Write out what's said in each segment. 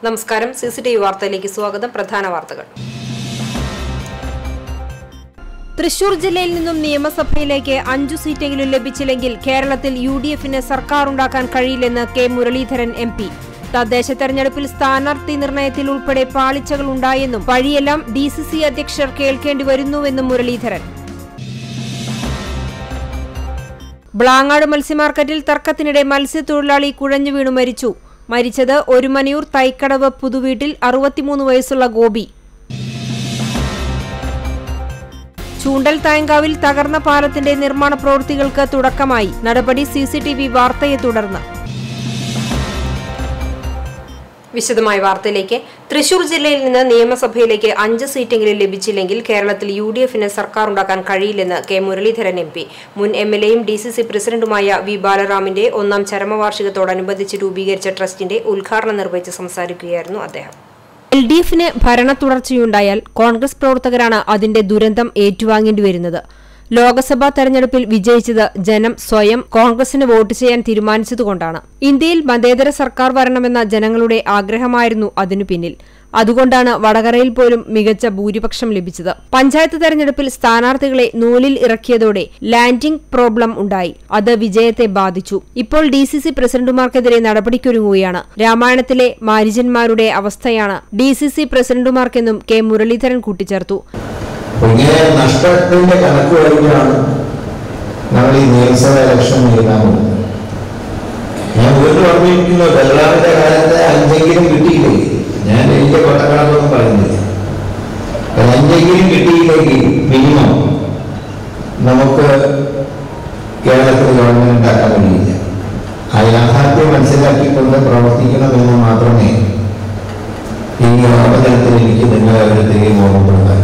നമസ്കാരം C C T V വാർത്തയിലേക്ക് സ്വാഗതം പ്രധാന വാർത്തകൾ തൃശൂർ ജില്ലയിൽ നിന്നും നിയമസഭയിലേക്ക് അഞ്ചു സീറ്റെങ്കിലും ലഭിച്ചില്ലെങ്കിൽ കേരളത്തിൽ യു ഡി എഫിന് സർക്കാർ ഉണ്ടാക്കാൻ കഴിയില്ലെന്ന് കെ മുരളീധരൻ എം പി തദ്ദേശ തെരഞ്ഞെടുപ്പിൽ സ്ഥാനാർത്ഥി നിർണയത്തിൽ ഉൾപ്പെടെ പാളിച്ചകൾ ഉണ്ടായെന്നും വഴിയെല്ലാം ഡി സി സി അധ്യക്ഷർ കേൾക്കേണ്ടി വരുന്നുവെന്നും മുരളീധരൻ ബ്ലാങ്ങാട് മത്സ്യമാർക്കറ്റിൽ തർക്കത്തിനിടെ മത്സ്യത്തൊഴിലാളി കുഴഞ്ഞു വീണു മരിച്ചു മരിച്ചത് ഒരുമനയൂർ തൈക്കടവ് പുതുവീട്ടിൽ അറുപത്തിമൂന്ന് വയസ്സുള്ള ഗോപി ചൂണ്ടൽ തായങ്കാവിൽ തകർന്ന പാലത്തിന്റെ നിർമ്മാണ പ്രവൃത്തികൾക്ക് തുടക്കമായി നടപടി സിസിടിവി വാർത്തയെ തുടർന്ന് വിശദമായ വാർത്തയിലേക്ക് തൃശൂർ ജില്ലയിൽ നിന്ന് നിയമസഭയിലേക്ക് അഞ്ച് സീറ്റെങ്കിലും ലഭിച്ചില്ലെങ്കിൽ കേരളത്തിൽ യു ഡി എഫിന് സർക്കാർ ഉണ്ടാക്കാൻ കഴിയില്ലെന്ന് കെ മുരളീധരൻ എം പി മുൻ എം എൽ എയും ഡി സി സി പ്രസിഡന്റുമായ വി ബാലറാമിന്റെ ഒന്നാം ചരമവാർഷികത്തോടനുബന്ധിച്ച് രൂപീകരിച്ച ട്രസ്റ്റിന്റെ ഉദ്ഘാടനം നിർവഹിച്ച് സംസാരിക്കുകയായിരുന്നു അദ്ദേഹം എൽ ഡി എഫിന് ഭരണ തുടർച്ചയുണ്ടായാൽ കോൺഗ്രസ് പ്രവർത്തകരാണ് അതിന്റെ ദുരന്തം ഏറ്റുവാങ്ങേണ്ടി വരുന്നത് ലോക്സഭാ തെരഞ്ഞെടുപ്പിൽ വിജയിച്ചത് ജനം സ്വയം കോൺഗ്രസിന് വോട്ട് ചെയ്യാൻ തീരുമാനിച്ചതുകൊണ്ടാണ് ഇന്ത്യയിൽ മതേതര സർക്കാർ വരണമെന്ന ജനങ്ങളുടെ ആഗ്രഹമായിരുന്നു അതിനു പിന്നിൽ അതുകൊണ്ടാണ് വടകരയിൽ പോലും മികച്ച ഭൂരിപക്ഷം ലഭിച്ചത് പഞ്ചായത്ത് തെരഞ്ഞെടുപ്പിൽ സ്ഥാനാർത്ഥികളെ നൂലിൽ ഇറക്കിയതോടെ ലാൻഡിംഗ് പ്രോബ്ലം ഉണ്ടായി അത് വിജയത്തെ ബാധിച്ചു ഇപ്പോൾ ഡി സി സി പ്രസിഡന്റുമാർക്കെതിരെ നടപടിക്കൊരുങ്ങുകയാണ് രാമായണത്തിലെ മാരിജന്മാരുടെ അവസ്ഥയാണ് ഡി സി സി പ്രസിഡന്റുമാർക്കെന്നും കെ മുരളീധരൻ കൂട്ടിച്ചേർത്തു അപ്പൊ ഇങ്ങനെ നഷ്ടത്തിന്റെ കണക്ക് വഴിയാണ് നമ്മൾ ഈ നിയമസഭ ഇലക്ഷൻ നേരിടാൻ പോകുന്നത് ഞാൻ വീണ്ടും ഓർമ്മിപ്പിക്കുന്നു ബലറാമിന്റെ കാലത്ത് അഞ്ചെങ്കിലും കിട്ടിയില്ലേ ഞാൻ വലിയ കൊട്ടക്കണക്കൊന്നും പറയുന്നില്ല ഒരു അഞ്ചെങ്കിലും കിട്ടിയില്ലെങ്കിൽ മിനിമം നമുക്ക് കേരളത്തിൽ ഗവൺമെന്റ് ഉണ്ടാക്കാൻ കഴിയില്ല ആ യാഥാർത്ഥ്യം മനസ്സിലാക്കിക്കൊണ്ട് പ്രവർത്തിക്കണമെന്ന് മാത്രമേ ഈ യോഗതലത്തിൽ എനിക്ക് നിങ്ങളെ ഓരോരുത്തരെയും ഓർമ്മപ്പെടുത്താൻ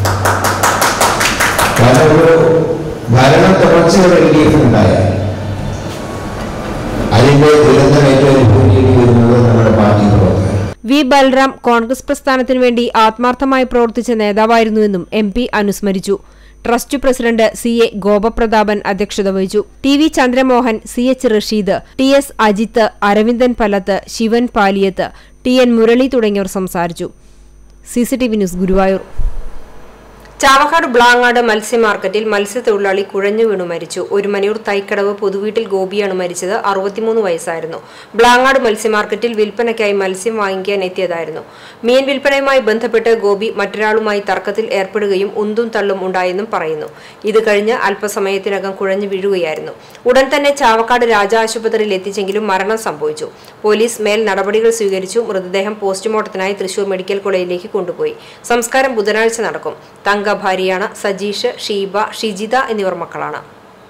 കാരണം ഒരു ഭരണ തുടർച്ചയുടെ എൽ ഡി എഫ് ഉണ്ടായാൽ അതിന്റെ ദുരന്തം ഏറ്റവും അനുഭവിക്കേണ്ടി വരുന്നത് നമ്മുടെ പാർട്ടി പ്രവർത്തകർ വി ബൽറാം കോൺഗ്രസ് പ്രസ്ഥാനത്തിനു വേണ്ടി ആത്മാർത്ഥമായി പ്രവർത്തിച്ച നേതാവായിരുന്നുവെന്നും എം പി അനുസ്മരിച്ചു trust president C A Gopaprathapan അധ്യക്ഷത വഹിച്ചു T V Chandramohan C H Rasheed T S Ajith Aravindan Palath Sivan Paliyath T N Murali തുടങ്ങിയവർ സംസാരിച്ചു C C T V news Guruvayur Chavakkad Blangad മത്സ്യമാർക്കറ്റിൽ മത്സ്യത്തൊഴിലാളി കുഴഞ്ഞു വീണു മരിച്ചു ഒരു മണിയൂർ തൈക്കടവ് പുതുവീട്ടിൽ ഗോപിയാണ് മരിച്ചത് അറുപത്തിമൂന്ന് വയസ്സായിരുന്നു ബ്ലാങ്ങാട് മത്സ്യമാർക്കറ്റിൽ വിൽപ്പനയ്ക്കായി മത്സ്യം വാങ്ങിക്കാൻ എത്തിയതായിരുന്നു മീൻ വിൽപ്പനയുമായി ബന്ധപ്പെട്ട് ഗോപി മറ്റൊരാളുമായി തർക്കത്തിൽ ഏർപ്പെടുകയും ഉന്തും തള്ളും ഉണ്ടായെന്നും പറയുന്നു ഇത് കഴിഞ്ഞ് അല്പസമയത്തിനകം കുഴഞ്ഞു വീഴുകയായിരുന്നു ഉടൻ തന്നെ ചാവക്കാട് രാജ ആശുപത്രിയിൽ എത്തിച്ചെങ്കിലും മരണം സംഭവിച്ചു പോലീസ് മേൽ നടപടികൾ സ്വീകരിച്ചു മൃതദേഹം പോസ്റ്റ്മോർട്ടത്തിനായി തൃശൂർ മെഡിക്കൽ കോളേജിലേക്ക് കൊണ്ടുപോയി സംസ്കാരം ബുധനാഴ്ച നടക്കും തങ്ക ഭാര്യയാണ് സജീഷ് ഷീബ ഷിജിത എന്നിവർ മക്കളാണ്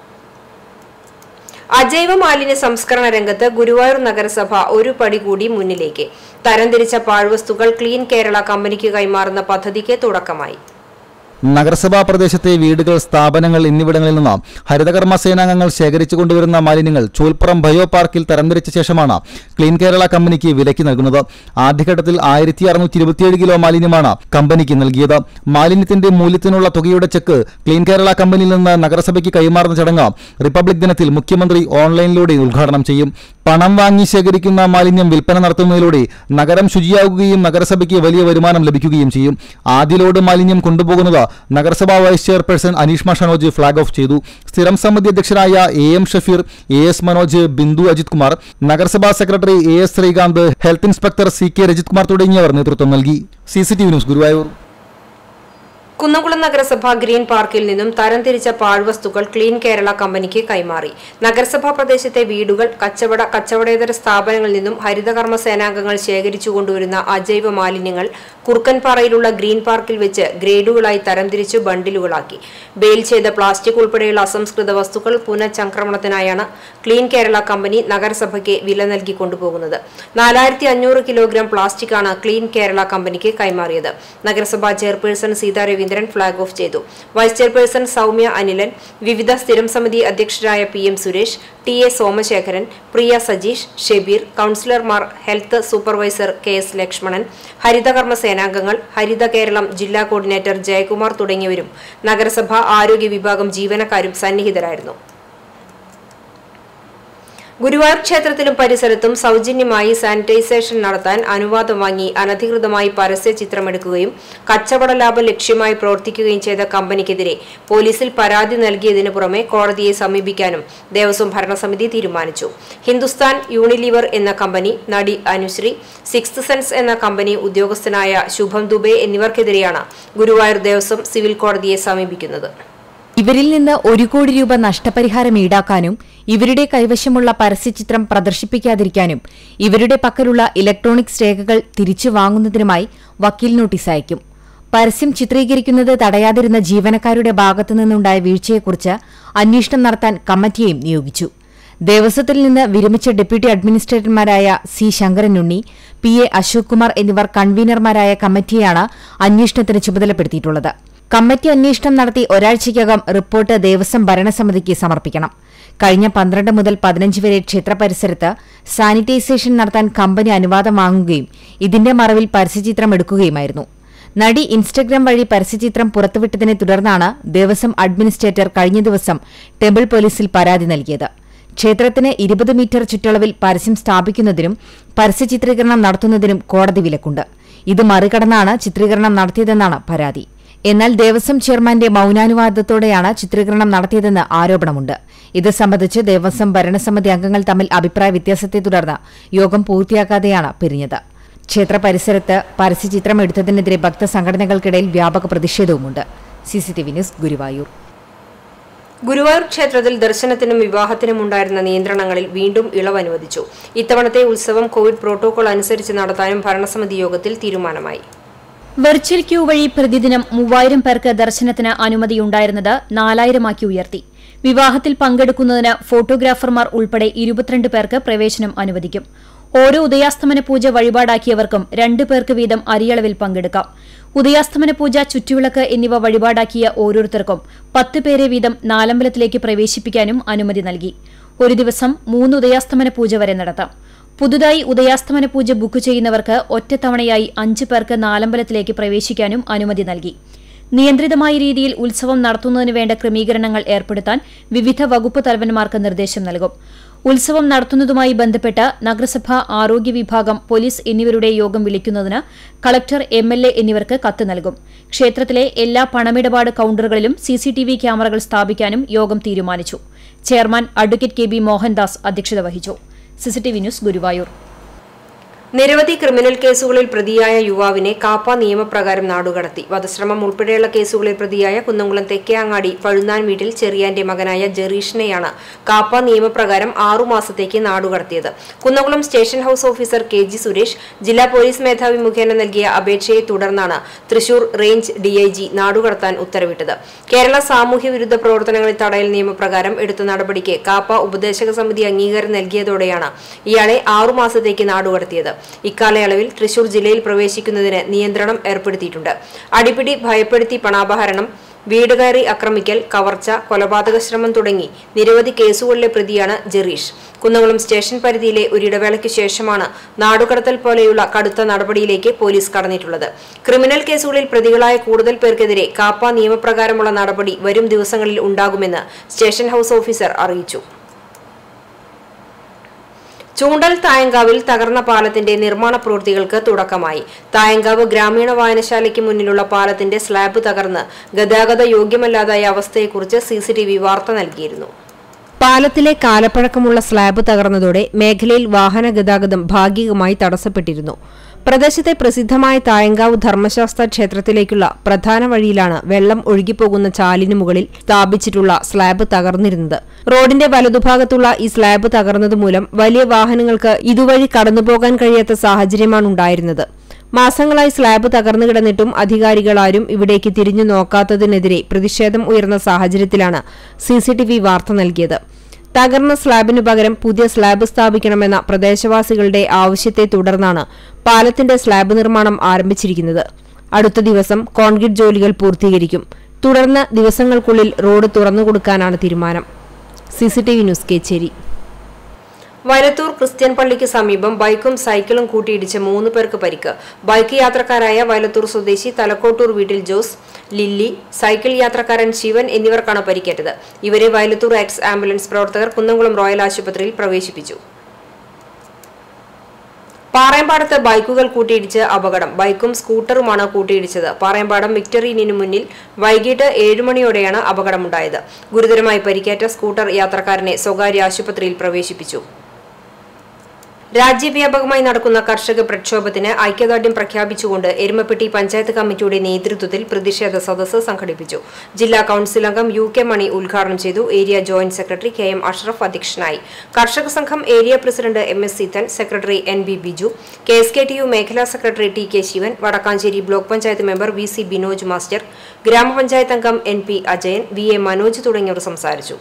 അജൈവ മാലിന്യ സംസ്കരണ രംഗത്ത് ഗുരുവായൂർ നഗരസഭ ഒരു പടി കൂടി മുന്നിലേക്ക് തരംതിരിച്ച പാഴ്വസ്തുക്കൾ ക്ലീൻ കേരള കമ്പനിക്ക് കൈമാറുന്ന പദ്ധതിക്ക് തുടക്കമായി നഗരസഭാ പ്രദേശത്തെ വീടുകൾ സ്ഥാപനങ്ങൾ എന്നിവിടങ്ങളിൽ നിന്ന് ഹരിതകർമ്മ സേനാംഗങ്ങൾ ശേഖരിച്ചു കൊണ്ടുവരുന്ന മാലിന്യങ്ങൾ ചൂൽപ്പുറം ബയോ പാർക്കിൽ തരംതിരിച്ച ശേഷമാണ് ക്ലീൻ കേരള കമ്പനിക്ക് വിലയ്ക്ക് നൽകുന്നത് ആദ്യഘട്ടത്തിൽ ആയിരത്തി അറുന്നൂറ്റി ഇരുപത്തിയേഴ് കിലോ മാലിന്യമാണ് കമ്പനിക്ക് നൽകിയത് മാലിന്യത്തിന്റെ മൂല്യത്തിനുള്ള തുകയുടെ ചെക്ക് ക്ലീൻ കേരള കമ്പനിയിൽ നിന്ന് നഗരസഭയ്ക്ക് കൈമാറുന്ന ചടങ്ങ് റിപ്പബ്ലിക് ദിനത്തിൽ മുഖ്യമന്ത്രി ഓൺലൈനിലൂടെ ഉദ്ഘാടനം ചെയ്യും പണം വാങ്ങി ശേഖരിക്കുന്ന മാലിന്യം വിൽപ്പന നടത്തുന്നതിലൂടെ നഗരം ശുചിയാകുകയും നഗരസഭയ്ക്ക് വലിയ വരുമാനം ലഭിക്കുകയും ചെയ്യും ആദ്യ ലോഡ് മാലിന്യം കൊണ്ടുപോകുന്നത് നഗരസഭാ vice chairperson Aneeshma Shanoj flag off ചെയ്തു സ്ഥിരം സമിതി അധ്യക്ഷരായ A M Shafeer A S Manoj Bindu Ajith Kumar നഗരസഭാ secretary A S Sreekanth health inspector C K Rajith Kumar തുടങ്ങിയവർ നേതൃത്വം നൽകി C C T V news Guruvayur Kunnamkulam നഗരസഭ ഗ്രീൻ പാർക്കിൽ നിന്നും തരംതിരിച്ച പാഴ്വസ്തുക്കൾ ക്ലീൻ കേരള കമ്പനിക്ക് കൈമാറി നഗരസഭാ പ്രദേശത്തെ വീടുകൾ കച്ചവട കച്ചവടേതര സ്ഥാപനങ്ങളിൽ നിന്നും ഹരിതകർമ്മ സേനാംഗങ്ങൾ ശേഖരിച്ചു കൊണ്ടുവരുന്ന അജൈവ മാലിന്യങ്ങൾ കുറുക്കൻപാറയിലുള്ള ഗ്രീൻ പാർക്കിൽ വെച്ച് ഗ്രേഡുകളായി തരംതിരിച്ചു ബണ്ടിലുകളാക്കി ബെയിൽ ചെയ്ത പ്ലാസ്റ്റിക് ഉൾപ്പെടെയുള്ള അസംസ്കൃത വസ്തുക്കൾ പുനഃചംക്രമണത്തിനായാണ് ക്ലീൻ കേരള കമ്പനി നഗരസഭയ്ക്ക് വില നൽകി കൊണ്ടുപോകുന്നത് നാലായിരത്തി അഞ്ഞൂറ് കിലോഗ്രാം പ്ലാസ്റ്റിക്കാണ് ക്ലീൻ കേരള കമ്പനിക്ക് കൈമാറിയത് നഗരസഭാ chairperson Seetha Raveendran flag off ചെയ്തു വൈസ് ചെയർപേഴ്സൺ സൗമ്യ അനിലൻ വിവിധ സ്ഥിരം സമിതി അധ്യക്ഷരായ P M Suresh T A Somasekharan Priya Sajeesh Shebeer കൌൺസിലർമാർ health supervisor K S Lakshmanan ഹരിതകർമ്മ സേനാംഗങ്ങൾ ഹരിത കേരളം ജില്ലാ കോർഡിനേറ്റർ ജയകുമാർ തുടങ്ങിയവരും നഗരസഭ ആരോഗ്യ വിഭാഗം ജീവനക്കാരും സന്നിഹിതരായിരുന്നു ഗുരുവായൂർ ക്ഷേത്രത്തിലും പരിസരത്തും സൗജന്യമായി സാനിറ്റൈസേഷൻ നടത്താൻ അനുവാദം വാങ്ങി അനധികൃതമായി പരസ്യ ചിത്രമെടുക്കുകയും കച്ചവട ലാഭം ലക്ഷ്യമായി പ്രവർത്തിക്കുകയും ചെയ്ത കമ്പനിക്കെതിരെ പോലീസിൽ പരാതി നൽകിയതിനു പുറമെ കോടതിയെ സമീപിക്കാനും ദേവസ്വം ഭരണസമിതി തീരുമാനിച്ചു ഹിന്ദുസ്ഥാൻ യൂണിലിവർ എന്ന കമ്പനി നടി അനുശ്രീ സിക്സ് സെൻസ് എന്ന കമ്പനി ഉദ്യോഗസ്ഥനായ ശുഭം ദുബെ എന്നിവർക്കെതിരെയാണ് ഗുരുവായൂർ ദേവസ്വം സിവിൽ കോടതിയെ സമീപിക്കുന്നത് ഇവരിൽ നിന്ന് ഒരു കോടി രൂപ നഷ്ടപരിഹാരം ഈടാക്കാനും ഇവരുടെ കൈവശമുള്ള പരസ്യചിത്രം പ്രദർശിപ്പിക്കാതിരിക്കാനും ഇവരുടെ പക്കലുള്ള ഇലക്ട്രോണിക്സ് രേഖകൾ തിരിച്ചു വാങ്ങുന്നതിനുമായി വക്കീൽ നോട്ടീസ് അയക്കും പരസ്യം ചിത്രീകരിക്കുന്നത് തടയാതിരുന്ന ജീവനക്കാരുടെ ഭാഗത്തു നിന്നുണ്ടായ വീഴ്ചയെക്കുറിച്ച് അന്വേഷണം നടത്താൻ കമ്മിറ്റിയെയും നിയോഗിച്ചു ദേവസ്വത്തിൽ നിന്ന് വിരമിച്ച ഡെപ്യൂട്ടി അഡ്മിനിസ്ട്രേറ്റർമാരായ C Sankaranunni P A Ashok Kumar എന്നിവർ കൺവീനർമാരായ കമ്മിറ്റിയാണ് അന്വേഷണത്തിന് ചുമതലപ്പെടുത്തിയിട്ടുള്ളത് കമ്മിറ്റി അന്വേഷണം നടത്തി ഒരാഴ്ചയ്ക്കകം റിപ്പോർട്ട് ദേവസ്വം ഭരണസമിതിക്ക് സമർപ്പിക്കണം കഴിഞ്ഞ പന്ത്രണ്ട് മുതൽ പതിനഞ്ച് വരെ ക്ഷേത്ര പരിസരത്ത് സാനിറ്റൈസേഷൻ നടത്താൻ കമ്പനി അനുവാദം വാങ്ങുകയും ഇതിന്റെ മറവിൽ പരസ്യചിത്രം എടുക്കുകയുമായിരുന്നു നടി ഇൻസ്റ്റഗ്രാം വഴി പരസ്യചിത്രം പുറത്തുവിട്ടതിനെ തുടർന്നാണ് ദേവസ്വം അഡ്മിനിസ്ട്രേറ്റർ കഴിഞ്ഞ ദിവസം ടെമ്പിൾ പോലീസിൽ പരാതി നൽകിയത് ക്ഷേത്രത്തിന് ഇരുപത് മീറ്റർ ചുറ്റളവിൽ പരസ്യം സ്ഥാപിക്കുന്നതിനും പരസ്യ ചിത്രീകരണം നടത്തുന്നതിനും കോടതി വിലക്കുണ്ട് ഇത് മറികടന്നാണ് ചിത്രീകരണം നടത്തിയതെന്നാണ് പരാതി എന്നാൽ ദേവസ്വം ചെയർമാന്റെ മൌനാനുവാദത്തോടെയാണ് ചിത്രീകരണം നടത്തിയതെന്ന് ആരോപണമുണ്ട് ഇത് സംബന്ധിച്ച് ദേവസ്വം ഭരണസമിതി അംഗങ്ങൾ തമ്മിൽ അഭിപ്രായ വ്യത്യാസത്തെ തുടർന്ന് യോഗം പൂർത്തിയാക്കാതെയാണ് പിരിഞ്ഞത് ക്ഷേത്ര പരിസരത്ത് പരസ്യചിത്രം എടുത്തതിനെതിരെ ഭക്തസംഘടനകൾക്കിടയിൽ വ്യാപക പ്രതിഷേധവുമുണ്ട് സിസിടിവി ന്യൂസ് ഗുരുവായൂർ ഗുരുവായൂർ ക്ഷേത്രത്തിൽ ദർശനത്തിനും വിവാഹത്തിനും ഉണ്ടായിരുന്ന നിയന്ത്രണങ്ങളിൽ വീണ്ടും ഇളവ് അനുവദിച്ചു ഇത്തവണത്തെ ഉത്സവം കോവിഡ് പ്രോട്ടോകോൾ അനുസരിച്ച് നടത്താനും ഭരണസമിതി യോഗത്തിൽ തീരുമാനമായി വെർച്വൽ ക്യൂ വഴി പ്രതിദിനം മൂവായിരം പേർക്ക് ദർശനത്തിന് അനുമതിയുണ്ടായിരുന്നത് നാലായിരമാക്കി ഉയർത്തി വിവാഹത്തിൽ പങ്കെടുക്കുന്നതിന് ഫോട്ടോഗ്രാഫർമാർ ഉൾപ്പെടെ ഇരുപത്തിരണ്ട് പേർക്ക് പ്രവേശനം അനുവദിക്കും ഓരോ ഉദയാസ്തമന പൂജ വഴിപാടാക്കിയവർക്കും രണ്ടു പേർക്ക് വീതം അരിയളവിൽ പങ്കെടുക്കാം ഉദയാസ്തമന പൂജ ചുറ്റുവിളക്ക് എന്നിവ വഴിപാടാക്കിയ ഓരോരുത്തർക്കും പത്ത് പേരെ വീതം നാലമ്പലത്തിലേക്ക് പ്രവേശിപ്പിക്കാനും അനുമതി നൽകി ഒരു ദിവസം മൂന്ന് ഉദയാസ്തമന പൂജ വരെ നടത്താം പുതുതായി ഉദയാസ്തമന പൂജ ബുക്ക് ചെയ്യുന്നവർക്ക് ഒറ്റത്തവണയായി അഞ്ച് പേർക്ക് നാലമ്പലത്തിലേക്ക് പ്രവേശിക്കാനും അനുമതി നൽകി നിയന്ത്രിതമായ രീതിയിൽ ഉത്സവം നടത്തുന്നതിന് വേണ്ട ക്രമീകരണങ്ങൾ ഏർപ്പെടുത്താൻ വിവിധ വകുപ്പ് തലവന്മാർക്ക് നിർദ്ദേശം നൽകും ഉത്സവം നടത്തുന്നതുമായി ബന്ധപ്പെട്ട് നഗരസഭ ആരോഗ്യ വിഭാഗം പോലീസ് എന്നിവരുടെ യോഗം വിളിക്കുന്നതിന് കളക്ടർ എം എൽ എ എന്നിവർക്ക് കത്ത് നൽകും ക്ഷേത്രത്തിലെ എല്ലാ പണമിടപാട് കൌണ്ടറുകളിലും സിസിടിവി ക്യാമറകൾ സ്ഥാപിക്കാനും യോഗം തീരുമാനിച്ചു chairman advocate K B Mohandas അധ്യക്ഷത വഹിച്ചു സിസിടിവി ന്യൂസ് ഗുരുവായൂർ നിരവധി ക്രിമിനൽ കേസുകളിൽ പ്രതിയായ യുവാവിനെ കാപ്പ നിയമപ്രകാരം നാടുകടത്തി വധശ്രമം ഉൾപ്പെടെയുള്ള കേസുകളിൽ പ്രതിയായ കുന്നംകുളം തെക്കേങ്ങാടി പഴുന്നാൻ വീട്ടിൽ ചെറിയാന്റെ മകനായ ജെറീഷിനെയാണ് കാപ്പ നിയമപ്രകാരം ആറുമാസത്തേക്ക് നാടുകടത്തിയത് Kunnamkulam station house officer K G Suresh ജില്ലാ പോലീസ് മേധാവി മുഖേന നൽകിയ അപേക്ഷയെ തുടർന്നാണ് തൃശൂർ റേഞ്ച് ഡിഐജി നാടുകടത്താൻ ഉത്തരവിട്ടത് കേരള സാമൂഹ്യ വിരുദ്ധ പ്രവർത്തനങ്ങളിൽ തടയൽ നിയമപ്രകാരം എടുത്ത നടപടിക്ക് കാപ്പ ഉപദേശക സമിതി അംഗീകാരം നൽകിയതോടെയാണ് ഇയാളെ ആറുമാസത്തേക്ക് നാടുകടത്തിയത് ഇക്കാലയളവിൽ തൃശൂർ ജില്ലയിൽ പ്രവേശിക്കുന്നതിന് നിയന്ത്രണം ഏർപ്പെടുത്തിയിട്ടുണ്ട് അടിപിടി ഭയപ്പെടുത്തി പണാപഹരണം വീട് കയറി ആക്രമിക്കൽ കവർച്ച കൊലപാതക ശ്രമം തുടങ്ങി നിരവധി കേസുകളിലെ പ്രതിയാണ് ജെറീഷ് കുന്നംകുളം സ്റ്റേഷൻ പരിധിയിലെ ഒരു ഇടവേളയ്ക്ക് ശേഷമാണ് നാടുകടത്തൽ പോലെയുള്ള കടുത്ത നടപടിയിലേക്ക് പോലീസ് കടന്നിട്ടുള്ളത് ക്രിമിനൽ കേസുകളിൽ പ്രതികളായ കൂടുതൽ പേർക്കെതിരെ കാപ്പ നിയമപ്രകാരമുള്ള നടപടി വരും ദിവസങ്ങളിൽ ഉണ്ടാകുമെന്ന് സ്റ്റേഷൻ ഹൌസ് ഓഫീസർ അറിയിച്ചു ചൂണ്ടൽ തായങ്കാവിൽ തകർന്ന പാലത്തിന്റെ നിർമ്മാണ പ്രവൃത്തികൾക്ക് തുടക്കമായി തായങ്കാവ് ഗ്രാമീണ വായനശാലയ്ക്ക് മുന്നിലുള്ള പാലത്തിന്റെ സ്ലാബ് തകർന്ന് ഗതാഗത യോഗ്യമല്ലാതായ അവസ്ഥയെക്കുറിച്ച് സിസിടിവി വാർത്ത നൽകിയിരുന്നു പാലത്തിലെ കാലപ്പഴക്കമുള്ള സ്ലാബ് തകർന്നതോടെ മേഖലയിൽ വാഹന ഗതാഗതം ഭാഗികമായി തടസ്സപ്പെട്ടിരുന്നു പ്രദേശത്തെ പ്രസിദ്ധമായ തായങ്കാവ് ധർമ്മശാസ്ത്ര ക്ഷേത്രത്തിലേക്കുള്ള പ്രധാന വഴിയിലാണ് വെള്ളം ഒഴുകിപ്പോകുന്ന ചാലിനു മുകളിൽ സ്ഥാപിച്ചിട്ടുള്ള സ്ലാബ് തകർന്നിരുന്നത് റോഡിന്റെ വലതുഭാഗത്തുള്ള ഈ സ്ലാബ് തകർന്നതുമൂലം വലിയ വാഹനങ്ങൾക്ക് ഇതുവഴി കടന്നുപോകാൻ കഴിയാത്ത സാഹചര്യമാണ് ഉണ്ടായിരുന്നത് മാസങ്ങളായി സ്ലാബ് തകർന്നു കിടന്നിട്ടും അധികാരികളാരും ഇവിടേക്ക് തിരിഞ്ഞു നോക്കാത്തതിനെതിരെ പ്രതിഷേധം ഉയർന്ന സാഹചര്യത്തിലാണ് സിസിടിവി വാർത്ത നൽകിയത് തകർന്ന സ്ലാബിനു പകരം പുതിയ സ്ലാബ് സ്ഥാപിക്കണമെന്ന പ്രദേശവാസികളുടെ ആവശ്യത്തെ തുടർന്നാണ് പാലത്തിന്റെ സ്ലാബ് നിർമ്മാണം ആരംഭിച്ചിരിക്കുന്നത് അടുത്ത ദിവസം കോൺക്രീറ്റ് ജോലികൾ പൂർത്തീകരിക്കും തുടർന്ന് ദിവസങ്ങൾക്കുള്ളിൽ റോഡ് തുറന്നുകൊടുക്കാനാണ് തീരുമാനം CCTV news Kechery Vayalathur Christian പള്ളിക്ക് സമീപം ബൈക്കും സൈക്കിളും കൂട്ടിയിടിച്ച് മൂന്ന് പേർക്ക് പരിക്ക് ബൈക്ക് യാത്രക്കാരായ വയലത്തൂർ സ്വദേശി തലക്കോട്ടൂർ വീട്ടിൽ ജോസ് ലില്ലി സൈക്കിൾ യാത്രക്കാരൻ ശിവൻ എന്നിവർക്കാണ് പരിക്കേറ്റത് ഇവരെ വയലത്തൂർ എക്സ് ആംബുലൻസ് പ്രവർത്തകർ കുന്നംകുളം റോയൽ ആശുപത്രിയിൽ പ്രവേശിപ്പിച്ചു പാറയമ്പാടത്ത് ബൈക്കുകൾ കൂട്ടിയിടിച്ച് അപകടം ബൈക്കും സ്കൂട്ടറുമാണ് കൂട്ടിയിടിച്ചത് പാറയമ്പാടം വിക്ടറി ഇന്നിനു മുന്നിൽ വൈകിട്ട് ഏഴ് മണിയോടെയാണ് അപകടമുണ്ടായത് ഗുരുതരമായി പരിക്കേറ്റ സ്കൂട്ടർ യാത്രക്കാരനെ സ്വകാര്യ ആശുപത്രിയിൽ പ്രവേശിപ്പിച്ചു രാജ്യവ്യാപകമായി നടക്കുന്ന കർഷക പ്രക്ഷോഭത്തിന് ഐക്യദാർഢ്യം പ്രഖ്യാപിച്ചുകൊണ്ട് എരുമപ്പെട്ടി പഞ്ചായത്ത് കമ്മിറ്റിയുടെ നേതൃത്വത്തിൽ പ്രതിഷേധ സദസ്സ് സംഘടിപ്പിച്ചു ജില്ലാ കൌൺസിൽ അംഗം യു കെ മണി ഉദ്ഘാടനം ചെയ്തു area joint secretary K M Ashraf അധ്യക്ഷനായി കർഷക സംഘം area president M S Seethan secretary N B Biju K S K T U മേഖലാ secretary T K Sivan Vadakkanchery block panchayat member V C Binoj master ഗ്രാമപഞ്ചായത്ത് അംഗം N P Ajayan V A Manoj തുടങ്ങിയവർ സംസാരിച്ചു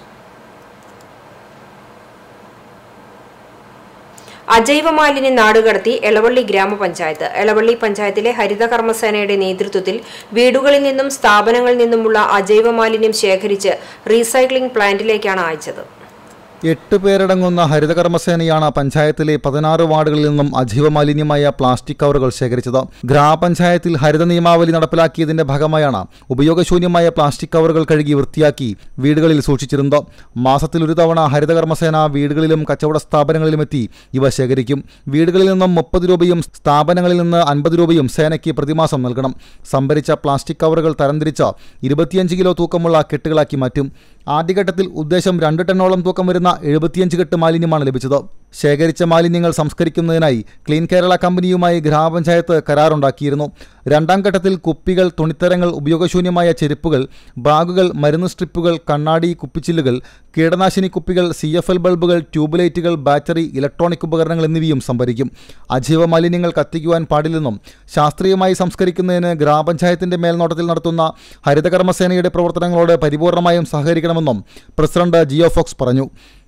അജൈവ മാലിന്യം നാടുകടത്തി എളവള്ളി ഗ്രാമപഞ്ചായത്ത് എളവള്ളി പഞ്ചായത്തിലെ ഹരിത കർമ്മസേനയുടെ നേതൃത്വത്തിൽ വീടുകളിൽ നിന്നും സ്ഥാപനങ്ങളിൽ നിന്നുമുള്ള അജൈവ മാലിന്യം ശേഖരിച്ച് റീസൈക്ലിംഗ് പ്ലാന്റിലേക്കാണ് അയച്ചത് എട്ട് പേരടങ്ങുന്ന ഹരിതകർമ്മസേനയാണ് പഞ്ചായത്തിലെ പതിനാറ് വാർഡുകളിൽ നിന്നും അജീവ മാലിന്യമായ പ്ലാസ്റ്റിക് കവറുകൾ ശേഖരിച്ചത് ഗ്രാമപഞ്ചായത്തിൽ ഹരിത നിയമാവലി നടപ്പിലാക്കിയതിന്റെ ഭാഗമായാണ് ഉപയോഗശൂന്യമായ പ്ലാസ്റ്റിക് കവറുകൾ കഴുകി വൃത്തിയാക്കി വീടുകളിൽ സൂക്ഷിച്ചിരുന്നത് മാസത്തിൽ ഒരു തവണ ഹരിതകർമ്മസേന വീടുകളിലും കച്ചവട സ്ഥാപനങ്ങളിലും എത്തി ഇവ ശേഖരിക്കും വീടുകളിൽ നിന്നും മുപ്പത് രൂപയും സ്ഥാപനങ്ങളിൽ നിന്ന് അൻപത് രൂപയും സേനയ്ക്ക് പ്രതിമാസം നൽകണം സംഭരിച്ച പ്ലാസ്റ്റിക് കവറുകൾ തരംതിരിച്ച് ഇരുപത്തിയഞ്ച് കിലോ തൂക്കമുള്ള കെട്ടുകളാക്കി മാറ്റും ആദ്യഘട്ടത്തിൽ ഉദ്ദേശം രണ്ട് ടണ്ണോളം തൂക്കം വരുന്ന എഴുപത്തിയഞ്ച് കെട്ട് മാലിന്യമാണ് ലഭിച്ചത് ശേഖരിച്ച മാലിന്യങ്ങൾ സംസ്കരിക്കുന്നതിനായി ക്ലീൻ കേരള കമ്പനിയുമായി ഗ്രാമപഞ്ചായത്ത് കരാറുണ്ടാക്കിയിരുന്നു രണ്ടാം ഘട്ടത്തിൽ കുപ്പികൾ തുണിത്തരങ്ങൾ ഉപയോഗശൂന്യമായ ചെരുപ്പുകൾ ബാഗുകൾ മരുന്ന് സ്ട്രിപ്പുകൾ കണ്ണാടി കുപ്പിച്ചില്ലുകൾ കീടനാശിനി കുപ്പികൾ സി എഫ് എൽ ബൾബുകൾ ട്യൂബ് ലൈറ്റുകൾ ബാറ്ററി ഇലക്ട്രോണിക് ഉപകരണങ്ങൾ എന്നിവയും സംഭരിക്കും അജീവ മാലിന്യങ്ങൾ കത്തിക്കുവാൻ പാടില്ലെന്നും ശാസ്ത്രീയമായി സംസ്കരിക്കുന്നതിന് ഗ്രാമപഞ്ചായത്തിന്റെ മേൽനോട്ടത്തിൽ നടത്തുന്ന ഹരിതകർമ്മസേനയുടെ പ്രവർത്തനങ്ങളോട് പരിപൂർണമായും സഹകരിക്കണമെന്നും പ്രസിഡന്റ് ജിയോ ഫോക്സ് പറഞ്ഞു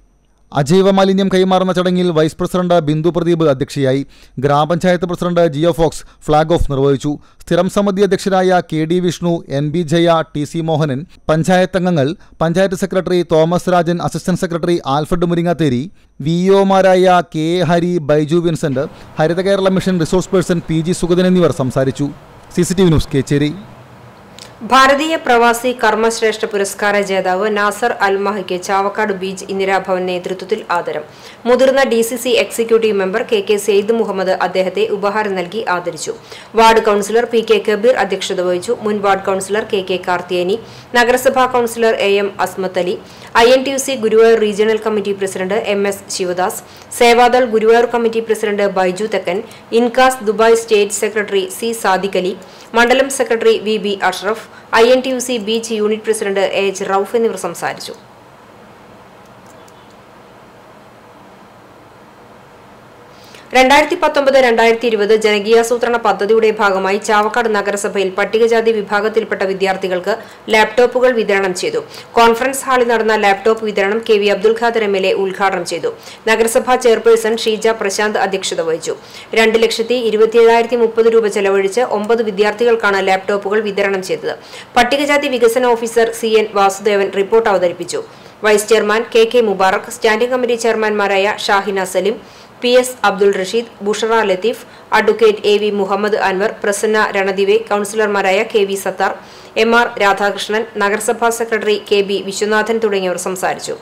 അജൈവ മാലിന്യം കൈമാറുന്ന ചടങ്ങിൽ വൈസ് പ്രസിഡന്റ് ബിന്ദു പ്രദീപ് അധ്യക്ഷയായി ഗ്രാമപഞ്ചായത്ത് president Jio Fox flag off നിർവഹിച്ചു സ്ഥിരം സമിതി അധ്യക്ഷരായ K D Vishnu N B Jaya T C Mohanan panchayat അംഗങ്ങൾ panchayat secretary Thomas Rajan assistant secretary Alfred Muringatheri V ഒമാരായ K A Hari Baiju Vincent Haritha Kerala mission resource person P G Sugathan എന്നിവർ സംസാരിച്ചു C C T V news Kechery ഭാരതീയ പ്രവാസി കർമ്മശ്രേഷ്ഠ പുരസ്കാര ജേതാവ് നാസർ അൽമഹയ്ക്ക് ചാവക്കാട് ബീച്ച് ഇന്ദിരാഭവൻ നേതൃത്വത്തിൽ ആദരം മുതിർന്ന D C C executive member K K Syed Muhammad അദ്ദേഹത്തെ ഉപഹാരം നൽകി ആദരിച്ചു ward councillor P K Kabeer അധ്യക്ഷത വഹിച്ചു മുൻ ward councillor K K Karthiyeni നഗരസഭാ councillor A M Asmath Ali I N T U C Guruvayur regional committee president M S Sivadas Sevadal Guruvayur committee president Baiju Thekkan INCAS Dubai state secretary C Sadiq Ali മണ്ഡലം secretary V B Ashraf I N T U C beach unit president A H Rauf എന്നിവർ സംസാരിച്ചു രണ്ടായിരത്തി പത്തൊമ്പത് രണ്ടായിരത്തി ഇരുപത് ജനകീയാസൂത്രണ പദ്ധതിയുടെ ഭാഗമായി ചാവക്കാട് നഗരസഭയിൽ പട്ടികജാതി വിഭാഗത്തിൽപ്പെട്ട വിദ്യാർത്ഥികൾക്ക് ലാപ്ടോപ്പുകൾ വിതരണം ചെയ്തു കോൺഫറൻസ് ഹാളിൽ നടന്ന ലാപ്ടോപ്പ് വിതരണം K V Abdul Khader M L A ഉദ്ഘാടനം ചെയ്തു നഗരസഭാ ചെയർപേഴ്സൺ ഷീജ പ്രശാന്ത് അധ്യക്ഷത വഹിച്ചു രണ്ട് ലക്ഷത്തി ഇരുപത്തിയേഴായിരത്തി മുപ്പത് രൂപ ചെലവഴിച്ച് ഒമ്പത് വിദ്യാർത്ഥികൾക്കാണ് ലാപ്ടോപ്പുകൾ വിതരണം ചെയ്തത് പട്ടികജാതി വികസന officer C N Vasudevan report അവതരിപ്പിച്ചു vice chairman K K Mubarak standing committee ചെയർമാൻമാരായ Shahina Salim P S Abdul Rasheed Bushara Latheef advocate A V Muhammad Anwar Prasanna Ranadive കൌൺസിലർമാരായ K V Sathar M R Radhakrishnan നഗരസഭാ സെക്രട്ടറി കെ ബി വിശ്വനാഥൻ തുടങ്ങിയവർ സംസാരിച്ചു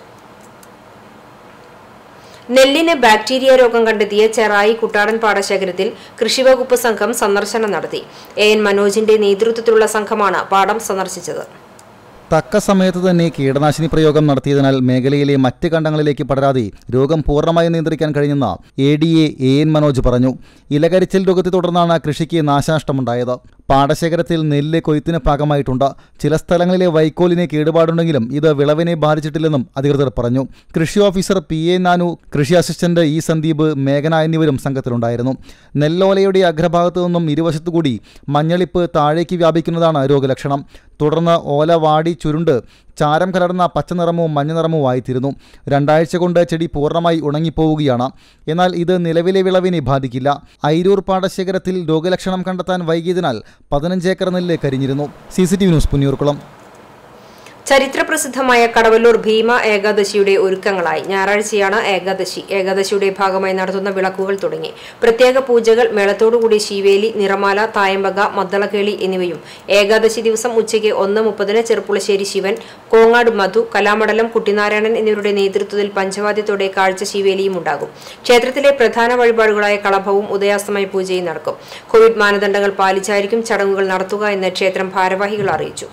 നെല്ലിന് ബാക്ടീരിയ രോഗം കണ്ടെത്തിയ ചെറായി കുട്ടാടൻ പാടശേഖരത്തിൽ കൃഷിവകുപ്പ് സംഘം സന്ദർശനം നടത്തി എ എൻ മനോജിന്റെ നേതൃത്വത്തിലുള്ള സംഘമാണ് പാടം സന്ദർശിച്ചത് തക്ക സമയത്ത് തന്നെ കീടനാശിനി പ്രയോഗം നടത്തിയതിനാൽ മേഖലയിലെ മറ്റ് കണ്ടങ്ങളിലേക്ക് പടരാതെ രോഗം പൂർണ്ണമായും നിയന്ത്രിക്കാൻ കഴിഞ്ഞെന്ന് A D A A N Manoj പറഞ്ഞു ഇലകരിച്ചൽ രോഗത്തെ തുടർന്നാണ് കൃഷിക്ക് നാശനഷ്ടമുണ്ടായത് പാടശേഖരത്തിൽ നെല്ല് കൊയ്ത്തിന് പാകമായിട്ടുണ്ട് ചില സ്ഥലങ്ങളിലെ വൈക്കോലിന് കേടുപാടുണ്ടെങ്കിലും ഇത് വിളവിനെ ബാധിച്ചിട്ടില്ലെന്നും അധികൃതർ പറഞ്ഞു കൃഷി ഓഫീസർ പി എ നാനു കൃഷി അസിസ്റ്റന്റ് ഇ സന്ദീപ് മേഘന എന്നിവരും സംഘത്തിലുണ്ടായിരുന്നു നെല്ലോലയുടെ അഗ്രഭാഗത്തു നിന്നും ഇരുവശത്തുകൂടി മഞ്ഞളിപ്പ് താഴേക്ക് വ്യാപിക്കുന്നതാണ് രോഗലക്ഷണം തുടർന്ന് ഓല വാടി ചുരുണ്ട് ചാരം കലർന്ന പച്ച നിറമവും മഞ്ഞ നിറമുമായിത്തീരുന്നു രണ്ടാഴ്ച കൊണ്ട് ചെടി പൂർണ്ണമായി ഉണങ്ങിപ്പോവുകയാണ് എന്നാൽ ഇത് നിലവിലെ വിളവിനെ ബാധിക്കില്ല ഐരൂർ പാടശേഖരത്തിൽ രോഗലക്ഷണം കണ്ടെത്താൻ വൈകിയതിനാൽ പതിനഞ്ച് ഏക്കർ നെല്ല് കരിഞ്ഞിരുന്നു C C T V news Punnayurkulam ചരിത്രപ്രസിദ്ധമായ കടവല്ലൂർ ഭീമ ഏകാദശിയുടെ ഒരുക്കങ്ങളായി ഞായറാഴ്ചയാണ് ഏകാദശി ഏകാദശിയുടെ ഭാഗമായി നടത്തുന്ന വിളക്കുകൾ തുടങ്ങി പ്രത്യേക പൂജകൾ മേളത്തോടുകൂടി ശീവേലി നിറമാല തായമ്പക മദ്ദളക്കേളി എന്നിവയും ഏകാദശി ദിവസം ഉച്ചയ്ക്ക് ഒന്ന് മുപ്പതിന് ചെറുപ്പുളശ്ശേരി ശിവൻ കോങ്ങാട് മധു കലാമണ്ഡലം കുട്ടിനാരായണൻ എന്നിവരുടെ നേതൃത്വത്തിൽ പഞ്ചവാദ്യത്തോടെ കാഴ്ച ശീവേലിയും ഉണ്ടാകും ക്ഷേത്രത്തിലെ പ്രധാന വഴിപാടുകളായ കളഭവും ഉദയാസ്തമയ പൂജയും നടക്കും കോവിഡ് മാനദണ്ഡങ്ങൾ പാലിച്ചായിരിക്കും ചടങ്ങുകൾ നടത്തുക എന്ന് ക്ഷേത്രം ഭാരവാഹികൾ അറിയിച്ചു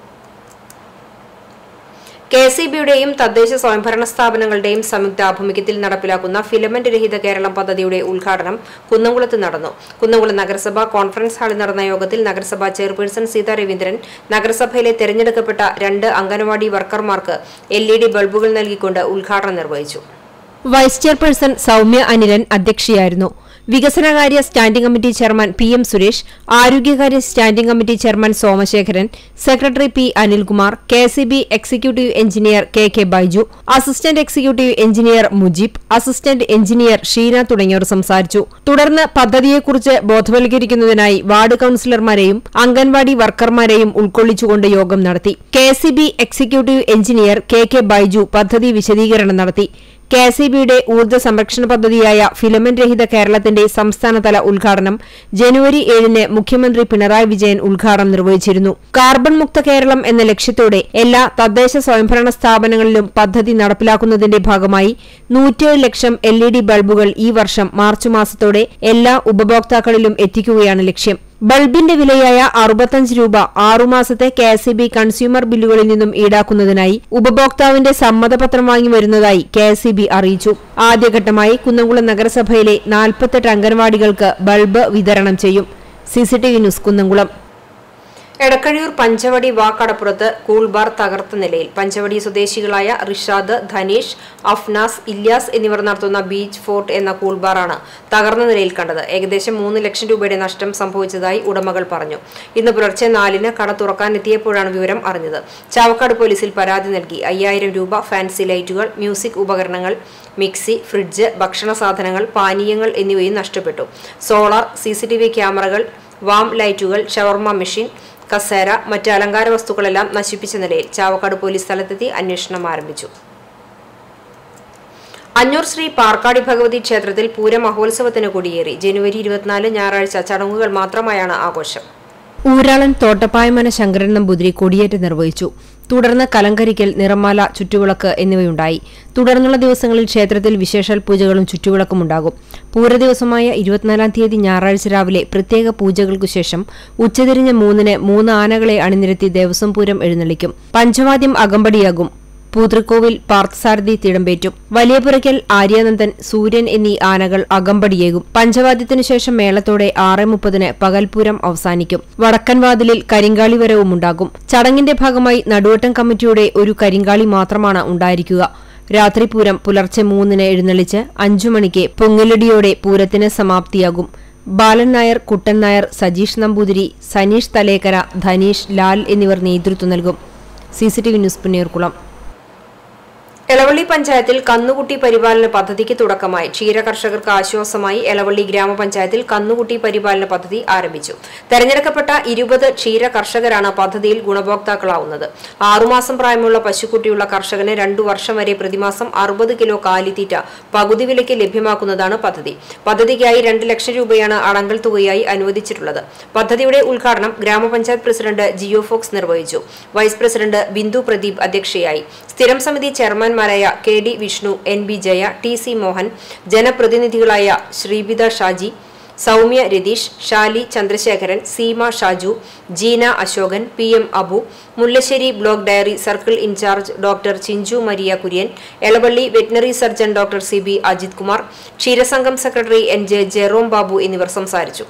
കെ സി ബിയുടെയും തദ്ദേശ സ്വയംഭരണ സ്ഥാപനങ്ങളുടെയും സംയുക്ത ആഭിമുഖ്യത്തിൽ നടപ്പിലാക്കുന്ന ഫിലമെന്റ് രഹിത കേരളം പദ്ധതിയുടെ ഉദ്ഘാടനം കുന്നംകുളത്ത് നടന്നു കുന്നംകുളം നഗരസഭ കോൺഫറൻസ് ഹാളിൽ നടന്ന യോഗത്തിൽ നഗരസഭാ ചെയർപേഴ്സൺ സീതാ രവീന്ദ്രൻ നഗരസഭയിലെ തെരഞ്ഞെടുക്കപ്പെട്ട രണ്ട് അംഗനവാടി വർക്കർമാർക്ക് എൽ ഇ ഡി ബൾബുകൾ നൽകിക്കൊണ്ട് ഉദ്ഘാടനം നിർവഹിച്ചു വൈസ് ചെയർപേഴ്സൺ സൗമ്യ അനിലൻ അധ്യക്ഷയായിരുന്നു വികസനകാര്യ standing committee chairman P M Suresh ആരോഗ്യകാര്യ standing committee chairman Somasekharan secretary P Anilkumar K C B executive engineer K K Baiju assistant executive engineer Mujeeb assistant engineer Sheena തുടങ്ങിയവർ സംസാരിച്ചു തുടർന്ന് പദ്ധതിയെക്കുറിച്ച് ബോധവൽക്കരിക്കുന്നതിനായി വാർഡ് കൌൺസിലർമാരെയും അംഗൻവാടി വർക്കർമാരെയും ഉൾക്കൊള്ളിച്ചുകൊണ്ട് യോഗം നടത്തി K C B executive engineer K K Baiju പദ്ധതി വിശദീകരണം നടത്തി കെ എസ് ഇ ബിയുടെ ഊർജ്ജ സംരക്ഷണ പദ്ധതിയായ ഫിലമെന്റ് രഹിത കേരളത്തിന്റെ സംസ്ഥാനതല ഉദ്ഘാടനം ജനുവരി ഏഴിന് മുഖ്യമന്ത്രി പിണറായി വിജയൻ ഉദ്ഘാടനം നിർവഹിച്ചിരുന്നു കാർബൺ മുക്ത കേരളം എന്ന ലക്ഷ്യത്തോടെ എല്ലാ തദ്ദേശ സ്വയംഭരണ സ്ഥാപനങ്ങളിലും പദ്ധതി നടപ്പിലാക്കുന്നതിന്റെ ഭാഗമായി നൂറ്റേഴ് ലക്ഷം എൽ ഇ ഡി ബൾബുകൾ ഈ വർഷം മാർച്ച് മാസത്തോടെ എല്ലാ ഉപഭോക്താക്കളിലും എത്തിക്കുകയാണ് ലക്ഷ്യം ബൾബിന്റെ വിലയായ അറുപത്തഞ്ച് രൂപ ആറുമാസത്തെ കെ എസ് ബി കൺസ്യൂമർ ബില്ലുകളിൽ നിന്നും ഈടാക്കുന്നതിനായി ഉപഭോക്താവിന്റെ സമ്മതപത്രം വാങ്ങി വരുന്നതായി കെ എസ് ബി അറിയിച്ചു ആദ്യഘട്ടമായി കുന്നംകുളം നഗരസഭയിലെ നാൽപ്പത്തെട്ട് അംഗൻവാടികൾക്ക് ബൾബ് വിതരണം ചെയ്യും സിസിടിവി ന്യൂസ് കുന്നംകുളം എടക്കഴിയൂർ പഞ്ചവടി വാക്കടപ്പുറത്ത് കൂൾബാർ തകർത്ത നിലയിൽ പഞ്ചവടി സ്വദേശികളായ റിഷാദ് ധനീഷ് അഫ്നാസ് ഇല്യാസ് എന്നിവർ നടത്തുന്ന ബീച്ച് ഫോർട്ട് എന്ന കൂൾബാറാണ് തകർന്ന നിലയിൽ കണ്ടത് ഏകദേശം മൂന്ന് ലക്ഷം രൂപയുടെ നഷ്ടം സംഭവിച്ചതായി ഉടമകൾ പറഞ്ഞു ഇന്ന് പുലർച്ചെ നാലിന് കട തുറക്കാനെത്തിയപ്പോഴാണ് വിവരം അറിഞ്ഞത് ചാവക്കാട് പോലീസിൽ പരാതി നൽകി അയ്യായിരം രൂപ ഫാൻസി ലൈറ്റുകൾ മ്യൂസിക് ഉപകരണങ്ങൾ മിക്സി ഫ്രിഡ്ജ് ഭക്ഷണ സാധനങ്ങൾ പാനീയങ്ങൾ എന്നിവയും നഷ്ടപ്പെട്ടു സോളാർ സി ക്യാമറകൾ വാം ലൈറ്റുകൾ ഷവർമ മെഷീൻ കസേര മറ്റ് അലങ്കാര വസ്തുക്കളെല്ലാം നശിപ്പിച്ച നിലയിൽ ചാവക്കാട് പോലീസ് സ്ഥലത്തെത്തി അന്വേഷണം ആരംഭിച്ചു അഞ്ഞൂർ ശ്രീ പാർക്കാടി ഭഗവതി ക്ഷേത്രത്തിൽ പൂര മഹോത്സവത്തിന് കൊടിയേറി ജനുവരി ഇരുപത്തിനാല് ഞായറാഴ്ച ചടങ്ങുകൾ മാത്രമായാണ് ആഘോഷം ഊരാളൻ തോട്ടപ്പായമന ശങ്കരൻ നമ്പൂതിരി കൊടിയേറ്റ് നിർവഹിച്ചു തുടർന്ന് കലങ്കരിക്കൽ നിറമാല ചുറ്റുവിളക്ക് എന്നിവയുണ്ടായി തുടർന്നുള്ള ദിവസങ്ങളിൽ ക്ഷേത്രത്തിൽ വിശേഷാൽ പൂജകളും ചുറ്റുവിളക്കും ഉണ്ടാകും പൂരദിവസമായ ഇരുപത്തിനാലാം തീയതി ഞായറാഴ്ച രാവിലെ പ്രത്യേക പൂജകൾക്കു ശേഷം ഉച്ചതിരിഞ്ഞ് മൂന്നിന് മൂന്ന് ആനകളെ അണിനിരത്തി ദേവസ്വം പൂരം എഴുന്നള്ളിക്കും പഞ്ചവാദ്യം അകമ്പടിയാകും പൂതൃക്കോവിൽ പാർത്ഥസാരഥി തിടമ്പേറ്റും വലിയപുരയ്ക്കൽ ആര്യാനന്ദൻ സൂര്യൻ എന്നീ ആനകൾ അകമ്പടിയേകും പഞ്ചവാദ്യത്തിനു ശേഷം മേളത്തോടെ ആറ് മുപ്പതിന് പകൽപൂരം അവസാനിക്കും വടക്കൻ വാതിലിൽ കരിങ്കാളി വരവും ഉണ്ടാകും ചടങ്ങിന്റെ ഭാഗമായി നടുവട്ടം കമ്മിറ്റിയുടെ ഒരു കരിങ്കാളി മാത്രമാണ് ഉണ്ടായിരിക്കുക രാത്രി പൂരം പുലർച്ചെ മൂന്നിന് എഴുന്നള്ളിച്ച് അഞ്ചു മണിക്ക് പൊങ്ങലടിയോടെ പൂരത്തിന് സമാപ്തിയാകും ബാലൻ നായർ കുട്ടൻ നായർ സജീഷ് നമ്പൂതിരി സനീഷ് തലേക്കര ധനീഷ് ലാൽ എന്നിവർ നേതൃത്വം നൽകും സിസിടിവി ന്യൂസ് പുന്നീർകുളം എളവള്ളി പഞ്ചായത്തിൽ കന്നുകുട്ടി പരിപാലന പദ്ധതിക്ക് തുടക്കമായി ക്ഷീര കർഷകർക്ക് ആശ്വാസമായി എളവള്ളി ഗ്രാമപഞ്ചായത്തിൽ കന്നുകുട്ടി പരിപാലന പദ്ധതി ആരംഭിച്ചു തെരഞ്ഞെടുക്കപ്പെട്ട ഇരുപത് ക്ഷീര കർഷകരാണ് പദ്ധതിയിൽ ഗുണഭോക്താക്കളാവുന്നത് ആറുമാസം പ്രായമുള്ള പശുക്കുട്ടിയുള്ള കർഷകന് രണ്ടു വർഷം വരെ പ്രതിമാസം അറുപത് കിലോ കാലിത്തീറ്റ പകുതി വിലയ്ക്ക് ലഭ്യമാക്കുന്നതാണ് പദ്ധതി പദ്ധതിക്കായി രണ്ട് ലക്ഷം രൂപയാണ് അടങ്കൽ തുകയായി അനുവദിച്ചിട്ടുള്ളത് പദ്ധതിയുടെ ഉദ്ഘാടനം ഗ്രാമപഞ്ചായത്ത് പ്രസിഡന്റ് ജിയോ ഫോക്സ് നിർവഹിച്ചു വൈസ് പ്രസിഡന്റ് ബിന്ദു പ്രദീപ് അധ്യക്ഷയായി സ്ഥിരം സമിതി ചെയർമാൻമാരായ K D Vishnu N B Jaya T C Mohan ജനപ്രതിനിധികളായ Sreevitha Shaji Soumya Ratheesh Shali Chandrasekharan Seema Shaju Jeena Asokan P M Abu Mullassery block dairy circle in charge doctor Chinchu Maria Kurian Elavally veterinary surgeon doctor C B Ajith Kumar ക്ഷീരസംഘം secretary N J Jerome Babu എന്നിവർ സംസാരിച്ചു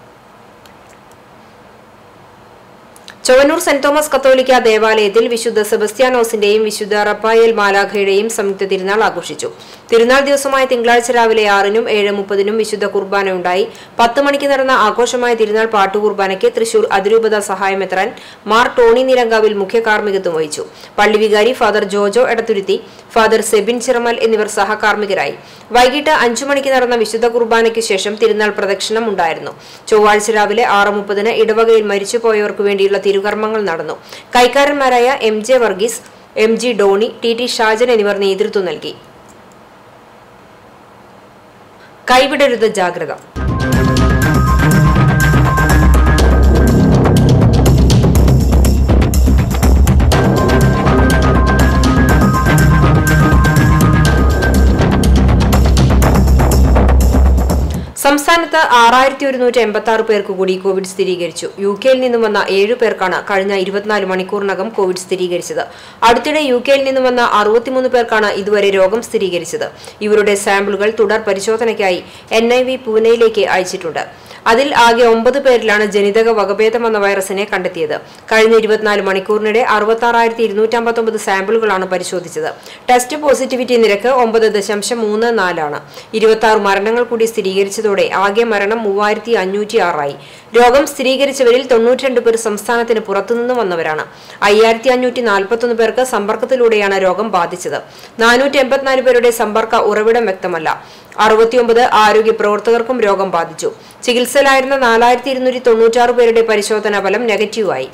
ചൊവ്വന്നൂർ സെന്റ് തോമസ് കത്തോലിക്ക ദേവാലയത്തിൽ വിശുദ്ധ സെബസ്ത്യാനോസിന്റെയും വിശുദ്ധ റപ്പായേൽ മാലാഖയുടെയും സംയുക്ത തിരുനാൾ ആഘോഷിച്ചു തിരുനാൾ ദിവസമായ തിങ്കളാഴ്ച രാവിലെ ആറിനും ഏഴ് മുപ്പതിനും വിശുദ്ധ കുർബാന ഉണ്ടായി പത്ത് മണിക്ക് നടന്ന ആഘോഷമായ തിരുനാൾ പാട്ടുകുർബാനയ്ക്ക് തൃശൂർ അതിരൂപത സഹായമെത്രാൻ മാർ ടോണി നിരങ്കാവിൽ മുഖ്യ കാർമ്മികത്വം വഹിച്ചു പള്ളി വികാരി ഫാദർ ജോജോ എടത്തുരുത്തി ഫാദർ സെബിൻ ചിറമൽ എന്നിവർ സഹകാർമ്മികരായി വൈകിട്ട് അഞ്ചു മണിക്ക് നടന്ന വിശുദ്ധ കുർബാനയ്ക്ക് ശേഷം തിരുനാൾ പ്രദക്ഷിണം ഉണ്ടായിരുന്നു ചൊവ്വാഴ്ച രാവിലെ ആറ് മുപ്പതിന് ഇടവകയിൽ മരിച്ചുപോയവർക്ക് വേണ്ടിയുള്ള തിരുകർമ്മങ്ങൾ നടന്നു കൈക്കാരന്മാരായ M J Varghese M G Doni T T Shajan എന്നിവർ നേതൃത്വം നൽകി കൈവിടരുത് ജാഗ്രത സംസ്ഥാനത്ത് ആറായിരത്തി ഒരുന്നൂറ്റി എൺപത്തി ആറ് പേർക്ക് കൂടി കോവിഡ് സ്ഥിരീകരിച്ചു യു കെയിൽ നിന്നും വന്ന ഏഴു പേർക്കാണ് കഴിഞ്ഞ ഇരുപത്തിനാല് മണിക്കൂറിനകം കോവിഡ് സ്ഥിരീകരിച്ചത് അടുത്തിടെ യു കെയിൽ നിന്നും വന്ന അറുപത്തിമൂന്ന് പേർക്കാണ് ഇതുവരെ രോഗം സ്ഥിരീകരിച്ചത് ഇവരുടെ സാമ്പിളുകൾ തുടർ പരിശോധനയ്ക്കായി എൻ ഐ വി പൂനെയിലേക്ക് അയച്ചിട്ടുണ്ട് അതിൽ ആകെ ഒമ്പത് പേരിലാണ് ജനിതക വകഭേദം എന്ന വൈറസിനെ കണ്ടെത്തിയത് കഴിഞ്ഞ ഇരുപത്തിനാല് മണിക്കൂറിനിടെ അറുപത്തി ആറായിരത്തി ഇരുന്നൂറ്റമ്പത്തൊമ്പത് സാമ്പിളുകളാണ് പരിശോധിച്ചത് ടെസ്റ്റ് പോസിറ്റിവിറ്റി നിരക്ക് ഒമ്പത് ദശാംശം മൂന്ന് നാലാണ് ഇരുപത്തി ആറ് മരണങ്ങൾ കൂടി സ്ഥിരീകരിച്ചതോടെ ആകെ മരണം മൂവായിരത്തി അഞ്ഞൂറ്റി ആറായി രോഗം സ്ഥിരീകരിച്ചവരിൽ തൊണ്ണൂറ്റിരണ്ട് പേർ സംസ്ഥാനത്തിന് പുറത്തുനിന്ന് വന്നവരാണ് അയ്യായിരത്തി അഞ്ഞൂറ്റി നാൽപ്പത്തൊന്ന് പേർക്ക് സമ്പർക്കത്തിലൂടെയാണ് രോഗം ബാധിച്ചത് നാനൂറ്റി എൺപത്തിനാല് പേരുടെ സമ്പർക്ക ഉറവിടം വ്യക്തമല്ല അറുപത്തിയൊമ്പത് ആരോഗ്യ പ്രവർത്തകർക്കും രോഗം ബാധിച്ചു ചികിത്സയിലായിരുന്ന നാലായിരത്തി ഇരുന്നൂറ്റി തൊണ്ണൂറ്റാറ് പേരുടെ പരിശോധനാ ഫലം നെഗറ്റീവായി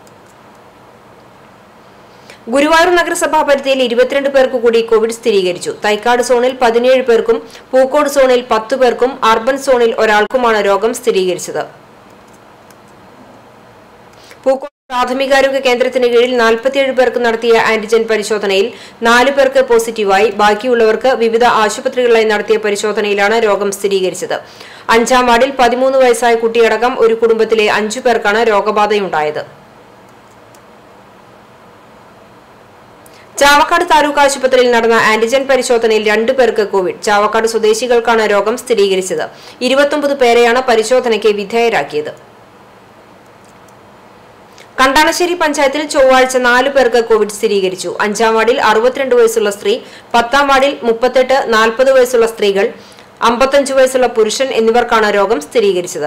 ഗുരുവായൂർ നഗരസഭാ പരിധിയിൽ ഇരുപത്തിരണ്ട് പേർക്ക് കൂടി കോവിഡ് സ്ഥിരീകരിച്ചു തൈക്കാട് സോണിൽ പതിനേഴ് പേർക്കും പൂക്കോട് സോണിൽ പത്ത് പേർക്കും അർബൻ സോണിൽ ഒരാൾക്കുമാണ് രോഗം സ്ഥിരീകരിച്ചത് പൂക്കോട് പ്രാഥമികാരോഗ്യ കേന്ദ്രത്തിന് കീഴിൽ നാൽപ്പത്തിയേഴ് പേർക്ക് നടത്തിയ ആന്റിജൻ പരിശോധനയിൽ നാല് പേർക്ക് പോസിറ്റീവായി ബാക്കിയുള്ളവർക്ക് വിവിധ ആശുപത്രികളിലായി നടത്തിയ പരിശോധനയിലാണ് രോഗം സ്ഥിരീകരിച്ചത് അഞ്ചാം വാർഡിൽ പതിമൂന്ന് വയസ്സായ കുട്ടിയടക്കം ഒരു കുടുംബത്തിലെ അഞ്ചു പേർക്കാണ് രോഗബാധയുണ്ടായത് ചാവക്കാട് താലൂക്ക് ആശുപത്രിയിൽ നടന്ന ആന്റിജൻ പരിശോധനയിൽ രണ്ടു പേർക്ക് കോവിഡ് ചാവക്കാട് സ്വദേശികൾക്കാണ് രോഗം സ്ഥിരീകരിച്ചത് ഇരുപത്തൊമ്പത് പേരെയാണ് പരിശോധനയ്ക്ക് വിധേയരാക്കിയത് കണ്ടാണശ്ശേരി പഞ്ചായത്തിൽ ചൊവ്വാഴ്ച നാലു പേർക്ക് കോവിഡ് സ്ഥിരീകരിച്ചു അഞ്ചാം വാർഡിൽ അറുപത്തിരണ്ട് വയസ്സുള്ള സ്ത്രീ പത്താം വാർഡിൽ മുപ്പത്തെട്ട് നാൽപ്പത് വയസ്സുള്ള സ്ത്രീകൾ അമ്പത്തഞ്ച് വയസ്സുള്ള പുരുഷൻ എന്നിവർക്കാണ് രോഗം സ്ഥിരീകരിച്ചത്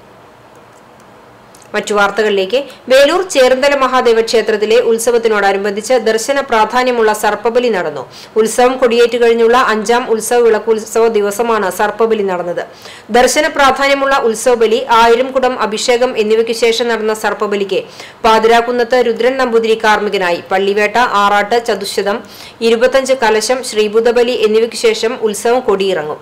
മറ്റു വാർത്തകളിലേക്ക് വേലൂർ ചേർന്തല മഹാദേവ ക്ഷേത്രത്തിലെ ഉത്സവത്തിനോടനുബന്ധിച്ച് ദർശന പ്രാധാന്യമുള്ള സർപ്പബലി നടന്നു ഉത്സവം കൊടിയേറ്റ് കഴിഞ്ഞുള്ള അഞ്ചാം ഉത്സവ വിളക്കുത്സവ ദിവസമാണ് സർപ്പബലി നടന്നത് ദർശന പ്രാധാന്യമുള്ള ഉത്സവബലി ആയിരം കുടം അഭിഷേകം എന്നിവയ്ക്ക് ശേഷം നടന്ന സർപ്പബലിക്ക് പാതിരാക്കുന്നത്ത് രുദ്രൻ നമ്പൂതിരി കാർമ്മികനായി പള്ളിവേട്ട ആറാട്ട് ചതുശതം ഇരുപത്തഞ്ച് കലശം ശ്രീബുധബലി എന്നിവയ്ക്ക് ശേഷം ഉത്സവം കൊടിയിറങ്ങും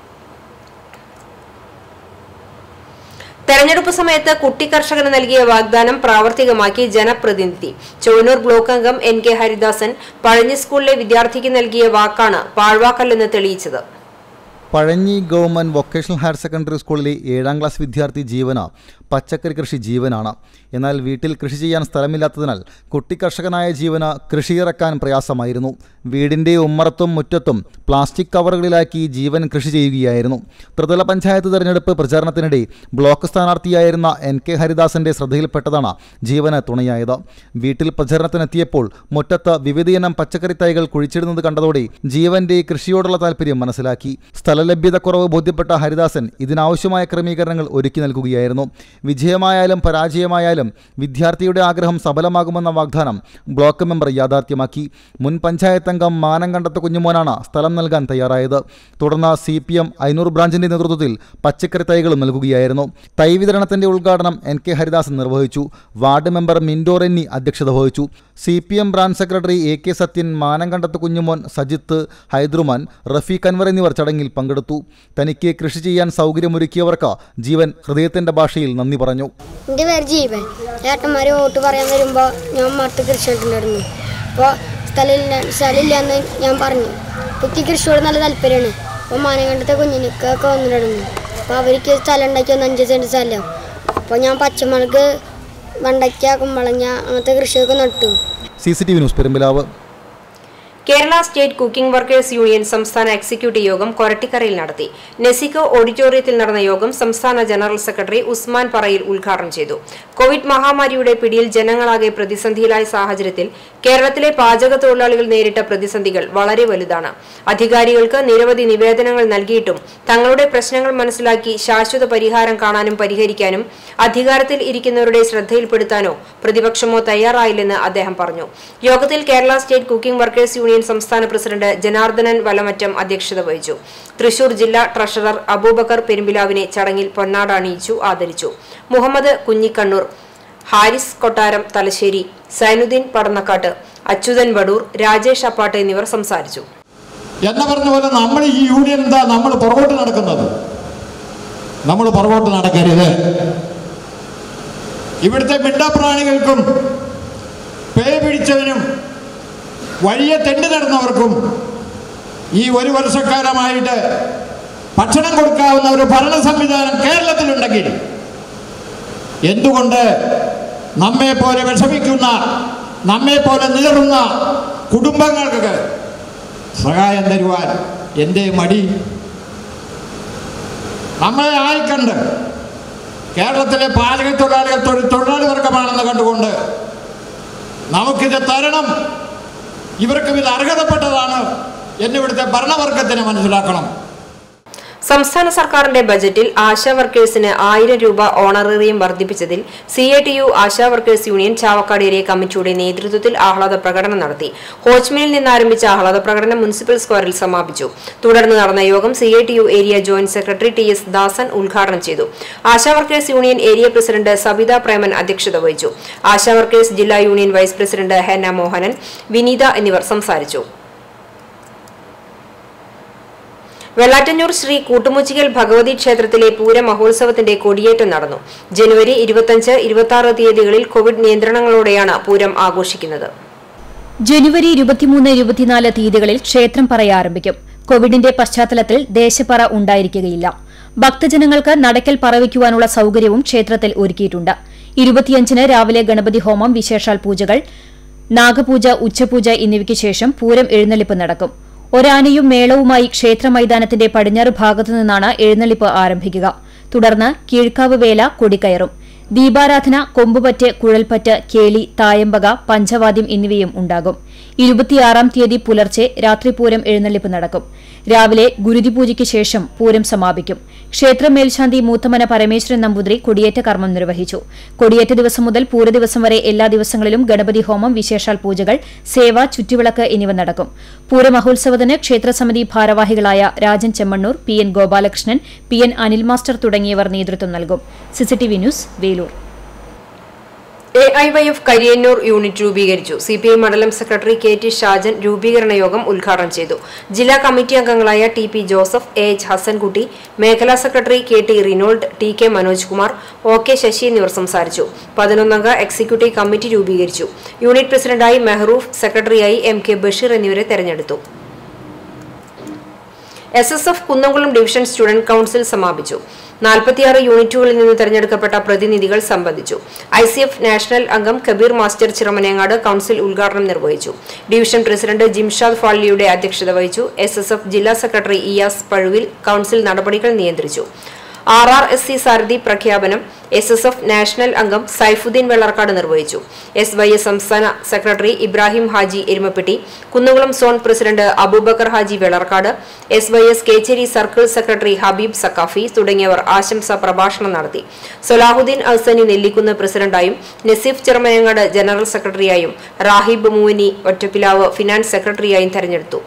തെരഞ്ഞെടുപ്പ് സമയത്ത് കുട്ടി കർഷകന് നൽകിയ വാഗ്ദാനം പ്രാവർത്തികമാക്കി ജനപ്രതിനിധി ചൊവ്വനൂർ ബ്ലോക്ക് അംഗം എൻ കെ ഹരിദാസൻ പഴഞ്ഞി സ്കൂളിലെ വിദ്യാർത്ഥിക്ക് നൽകിയ വാക്കാണ് പാഴ്വാക്കല്ലെന്ന് തെളിയിച്ചത് Pazhanji government vocational higher secondary സ്കൂളിലെ ഏഴാം ക്ലാസ് വിദ്യാർത്ഥി ജീവന പച്ചക്കറി കൃഷി ജീവനാണ് എന്നാൽ വീട്ടിൽ കൃഷി ചെയ്യാൻ സ്ഥലമില്ലാത്തതിനാൽ കുട്ടി കർഷകനായ ജീവന കൃഷിയിറക്കാൻ പ്രയാസമായിരുന്നു വീടിൻ്റെ ഉമ്മറത്തും മുറ്റത്തും പ്ലാസ്റ്റിക് കവറുകളിലാക്കി ജീവൻ കൃഷി ചെയ്യുകയായിരുന്നു ത്രിതല പഞ്ചായത്ത് തെരഞ്ഞെടുപ്പ് പ്രചാരണത്തിനിടെ ബ്ലോക്ക് സ്ഥാനാർത്ഥിയായിരുന്ന എൻ കെ ഹരിദാസന്റെ ശ്രദ്ധയിൽപ്പെട്ടതാണ് ജീവന് തുണയായത് വീട്ടിൽ പ്രചരണത്തിനെത്തിയപ്പോൾ മുറ്റത്ത് വിവിധയിനം പച്ചക്കറി തൈകൾ കുഴിച്ചിടുന്നത് കണ്ടതോടെ ജീവന്റെ കൃഷിയോടുള്ള താല്പര്യം മനസ്സിലാക്കി സ്ഥലലഭ്യതക്കുറവ് ബോധ്യപ്പെട്ട ഹരിദാസൻ ഇതിനാവശ്യമായ ക്രമീകരണങ്ങൾ ഒരുക്കി നൽകുകയായിരുന്നു വിജയമായാലും പരാജയമായാലും വിദ്യാർത്ഥിയുടെ ആഗ്രഹം സഫലമാകുമെന്ന വാഗ്ദാനം ബ്ലോക്ക് മെമ്പർ യാഥാർത്ഥ്യമാക്കി മുൻ പഞ്ചായത്ത് അംഗം മാനം കണ്ടത്ത കുഞ്ഞുമോനാണ് സ്ഥലം നൽകാൻ തയ്യാറായത് തുടർന്ന് സി പി എം ഐനൂർ ബ്രാഞ്ചിന്റെ നേതൃത്വത്തിൽ പച്ചക്കറി തൈകളും നൽകുകയായിരുന്നു തൈ വിതരണത്തിന്റെ ഉദ്ഘാടനം എൻ കെ ഹരിദാസൻ നിർവഹിച്ചു വാർഡ് മെമ്പർ മിൻഡോ റെന്നി അധ്യക്ഷത വഹിച്ചു C P M branch secretary A K Sathyan Manam Kandath Kunjumon Sajith ഹൈദ്രുമാൻ Rafeeq Anwar എന്നിവർ ചടങ്ങിൽ പങ്കെടുത്തു തനിക്ക് കൃഷി ചെയ്യാൻ സൗകര്യമൊരുക്കിയവർക്ക് ജീവൻ ഹൃദയത്തിന്റെ ഭാഷയിൽ നന്ദി പറഞ്ഞു എൻ്റെ പേര് ജീവൻ ഏട്ടന്മാർ വോട്ട് പറയാൻ വരുമ്പോൾ ഞാൻ മട്ട് കൃഷി എടുത്തിട്ടുണ്ടായിരുന്നു അപ്പോൾ സ്ഥലമില്ല സ്ഥലമില്ലാന്ന് ഞാൻ പറഞ്ഞു എനിക്ക് കൃഷിയോട് നല്ല താല്പര്യമാണ് അപ്പോൾ മാനകണ്ടത്തെ കുഞ്ഞിനൊക്കെ വന്നിട്ടുണ്ടായിരുന്നു അപ്പോൾ അവർക്ക് സ്ഥലം ഉണ്ടാക്കി ഒന്ന് അഞ്ച് സെൻറ്റ് സ്ഥലം അപ്പോൾ ഞാൻ പച്ചമുളക് വെണ്ടയ്ക്ക കുമ്പളങ്ങ അങ്ങനത്തെ കൃഷിയൊക്കെ നട്ടു C C T V news Perumbalav Kerala state cooking workers union സംസ്ഥാന എക്സിക്യൂട്ടീവ് യോഗം കൊരട്ടിക്കരയിൽ നടത്തി നെസിക്കോ ഓഡിറ്റോറിയത്തിൽ നടന്ന യോഗം സംസ്ഥാന ജനറൽ സെക്രട്ടറി ഉസ്മാൻ പറയിൽ ഉദ്ഘാടനം ചെയ്തു കോവിഡ് മഹാമാരിയുടെ പിടിയിൽ ജനങ്ങളാകെ പ്രതിസന്ധിയിലായ സാഹചര്യത്തിൽ കേരളത്തിലെ പാചക തൊഴിലാളികൾ നേരിട്ട പ്രതിസന്ധികൾ വളരെ വലുതാണ് അധികാരികൾക്ക് നിരവധി നിവേദനങ്ങൾ നൽകിയിട്ടും തങ്ങളുടെ പ്രശ്നങ്ങൾ മനസ്സിലാക്കി ശാശ്വത പരിഹാരം കാണാനും പരിഹരിക്കാനും അധികാരത്തിൽ ഇരിക്കുന്നവരുടെ ശ്രദ്ധയിൽപ്പെടുത്താനോ പ്രതിപക്ഷമോ തയ്യാറായില്ലെന്ന് അദ്ദേഹം പറഞ്ഞു യോഗത്തിൽ Kerala state cooking workers union സംസ്ഥാന പ്രസിഡന്റ് ജനാർദ്ദനൻ വലമറ്റം അധ്യക്ഷത വഹിച്ചു തൃശൂർ ജില്ലാ ട്രഷറർ അബൂബക്കർ പെരുമ്പിലാവിനെ ചടങ്ങിൽ പൊന്നാട അണിയിച്ചു ആദരിച്ചു മുഹമ്മദ് കുഞ്ഞിക്കണ്ണൂർ ഹാരിസ് കൊട്ടാരം തലശ്ശേരി സൈനുദ്ദീൻ പടന്നക്കാട്ട് അച്യുതൻ വടൂർ രാജേഷ് അപ്പാട്ട് എന്നിവർ സംസാരിച്ചു എന്ന പറഞ്ഞ പോലെ നമ്മൾ ഈ യൂണിയൻ എന്താ നമ്മൾ പുറകോട്ട് നടക്കുന്നത് നമ്മൾ പുറകോട്ട് നടക്കരുത് ഇവിടുത്തെ മിണ്ടപ്രാണികൾക്കും പേ പിടിച്ചവനും വഴിയെ തെണ്ടി നടന്നവർക്കും ഈ ഒരു വർഷക്കാലമായിട്ട് ഭക്ഷണം കൊടുക്കാവുന്ന ഒരു ഭരണ സംവിധാനം കേരളത്തിലുണ്ടെങ്കിൽ എന്തുകൊണ്ട് നമ്മെ പോലെ വിഷമിക്കുന്ന നമ്മെ പോലെ നീറുന്ന കുടുംബങ്ങൾക്ക് സഹായം തരുവാൻ എന്തേ മടി നമ്മളെ ആയിക്കണ്ട് കേരളത്തിലെ പാചക തൊഴിലാളികൾ തൊഴിൽ തൊഴിലാളി വർഗമാണെന്ന് കണ്ടുകൊണ്ട് നമുക്കിത് തരണം ഇവർക്കും ഇത് അർഹതപ്പെട്ടതാണ് എന്നിവിടുത്തെ ഭരണവർഗത്തിന് മനസ്സിലാക്കണം സംസ്ഥാന സർക്കാരിന്റെ ബജറ്റിൽ ആശാ വർക്കേഴ്സിന് ആയിരം രൂപ ഓണറേറിയം വർദ്ധിപ്പിച്ചതിൽ C A T U ASHA workers union Chavakkad area കമ്മിറ്റിയുടെ നേതൃത്വത്തിൽ ആഹ്ലാദ പ്രകടനം നടത്തി ഹോച്ച്മിനിൽ നിന്ന് ആരംഭിച്ച ആഹ്ലാദ പ്രകടനം മുനിസിപ്പൽ സ്ക്വയറിൽ സമാപിച്ചു തുടർന്ന് നടന്ന യോഗം C A T U area joint secretary T S Dasan ഉദ്ഘാടനം ചെയ്തു ASHA workers union area president Sabitha Preman അധ്യക്ഷത വഹിച്ചു ആശാ വർക്കേഴ്സ് ജില്ലാ union vice president Henna Mohanan Vineetha എന്നിവർ സംസാരിച്ചു വെള്ളാറ്റന്നൂർ ശ്രീ കൂട്ടുമുച്ചിക്കൽ ഭഗവതി ക്ഷേത്രത്തിലെ പൂര മഹോത്സവത്തിന്റെ കൊടിയേറ്റം നടന്നു ജനുവരി ഇരുപത്തിയഞ്ച് ഇരുപത്തി ആറ് തീയതികളിൽ കോവിഡ് നിയന്ത്രണങ്ങളോടെയാണ് പൂരം ആഘോഷിക്കുന്നത് ജനുവരി ഇരുപത്തിമൂന്ന് ഇരുപത്തിനാല് തീയതികളിൽ ക്ഷേത്രം പറ ആരംഭിക്കും കോവിഡിന്റെ പശ്ചാത്തലത്തിൽ ദേശപ്പറ ഉണ്ടായിരിക്കുകയില്ല ഭക്തജനങ്ങൾക്ക് നടക്കൽ പറവയ്ക്കുവാനുള്ള സൌകര്യവും ക്ഷേത്രത്തിൽ ഒരുക്കിയിട്ടുണ്ട് ഇരുപത്തിയഞ്ചിന് രാവിലെ ഗണപതി ഹോമം വിശേഷാൽ പൂജകൾ നാഗപൂജ ഉച്ചപൂജ എന്നിവയ്ക്ക് ശേഷം പൂരം എഴുന്നള്ളിപ്പ് നടക്കും ഒരാനയും മേളവുമായി ക്ഷേത്ര മൈതാനത്തിന്റെ പടിഞ്ഞാറ് ഭാഗത്തു നിന്നാണ് എഴുന്നള്ളിപ്പ് ആരംഭിക്കുക തുടർന്ന് കീഴ്ക്കാവ് വേല കൊടിക്കയറും ദീപാരാധന കൊമ്പുപറ്റ് കുഴൽപ്പറ്റ് കേളി തായമ്പക പഞ്ചവാദ്യം എന്നിവയും ഉണ്ടാകും ഇരുപത്തിയാറാം തീയതി പുലർച്ചെ രാത്രിപൂരം എഴുന്നള്ളിപ്പ് നടക്കും രാവിലെ ഗുരുതി പൂജയ്ക്ക് ശേഷം പൂരം സമാപിക്കും ക്ഷേത്ര മേൽശാന്തി മൂത്തമന പരമേശ്വരൻ നമ്പൂതിരി കൊടിയേറ്റ കർമ്മം നിർവഹിച്ചു കൊടിയേറ്റ ദിവസം മുതൽ പൂരദിവസം വരെ എല്ലാ ദിവസങ്ങളിലും ഗണപതി ഹോമം വിശേഷാൽ പൂജകൾ സേവ ചുറ്റുവിളക്ക് എന്നിവ നടക്കും പൂരമഹോത്സവത്തിന് ക്ഷേത്രസമിതി ഭാരവാഹികളായ Rajan Chemmannur P N Gopalakrishnan P N Anil master തുടങ്ങിയവർ നേതൃത്വം നൽകും CCTV news Velur A I Y F Kariyannur unit രൂപീകരിച്ചു സി പി ഐ മണ്ഡലം സെക്രട്ടറി കെ ടി ഷാജൻ രൂപീകരണ യോഗം ഉദ്ഘാടനം ചെയ്തു ജില്ലാ കമ്മിറ്റി അംഗങ്ങളായ T P Joseph A H Hasankutty മേഖലാ secretary K T Rinold T K Manoj Kumar O K Sasi എന്നിവർ സംസാരിച്ചു പതിനൊന്നംഗ എക്സിക്യൂട്ടീവ് കമ്മിറ്റി രൂപീകരിച്ചു യൂണിറ്റ് പ്രസിഡന്റായി മെഹ്റൂഫ് സെക്രട്ടറിയായി എം കെ ബഷീർ എന്നിവരെ തെരഞ്ഞെടുത്തു S S F Kunnamkulam division student council സമാപിച്ചു നാൽപ്പത്തിയാറ് യൂണിറ്റുകളിൽ നിന്ന് തെരഞ്ഞെടുക്കപ്പെട്ട പ്രതിനിധികൾ സംബന്ധിച്ചു ഐ സി എഫ് നാഷണൽ അംഗം കബീർ മാസ്റ്റർ ചിറമനേങ്ങാട് കൌൺസിൽ ഉദ്ഘാടനം നിർവഹിച്ചു ഡിവിഷൻ പ്രസിഡന്റ് ജിംഷാദ് ഫാളിയുടെ അധ്യക്ഷത വഹിച്ചു എസ് എസ് എഫ് ജില്ലാ സെക്രട്ടറി ഇയാസ് പഴുവിൽ കൌൺസിൽ നടപടികൾ നിയന്ത്രിച്ചു ആർ ആർ എസ് സി സാരഥി പ്രഖ്യാപനം എസ് എസ് എഫ് നാഷണൽ അംഗം സൈഫുദ്ദീൻ വെള്ളർക്കാട് നിർവഹിച്ചു എസ് വൈ എസ് സംസ്ഥാന secretary Ibrahim Haji Erumapetty Kunnukulam zone president Aboobacker Haji Vellarkad S Y S Kechery circle secretary Habeeb Saqafi തുടങ്ങിയവർ ആശംസാ പ്രഭാഷണം നടത്തി സൊലാഹുദ്ദീൻ അഹ്സനി നെല്ലിക്കുന്ന് പ്രസിഡന്റായും നസീഫ് ചെറുമനങ്ങാട് ജനറൽ സെക്രട്ടറിയായും റാഹിബ് മൂവനി ഒറ്റപ്പിലാവ് ഫിനാൻസ് സെക്രട്ടറിയായും തെരഞ്ഞെടുത്തു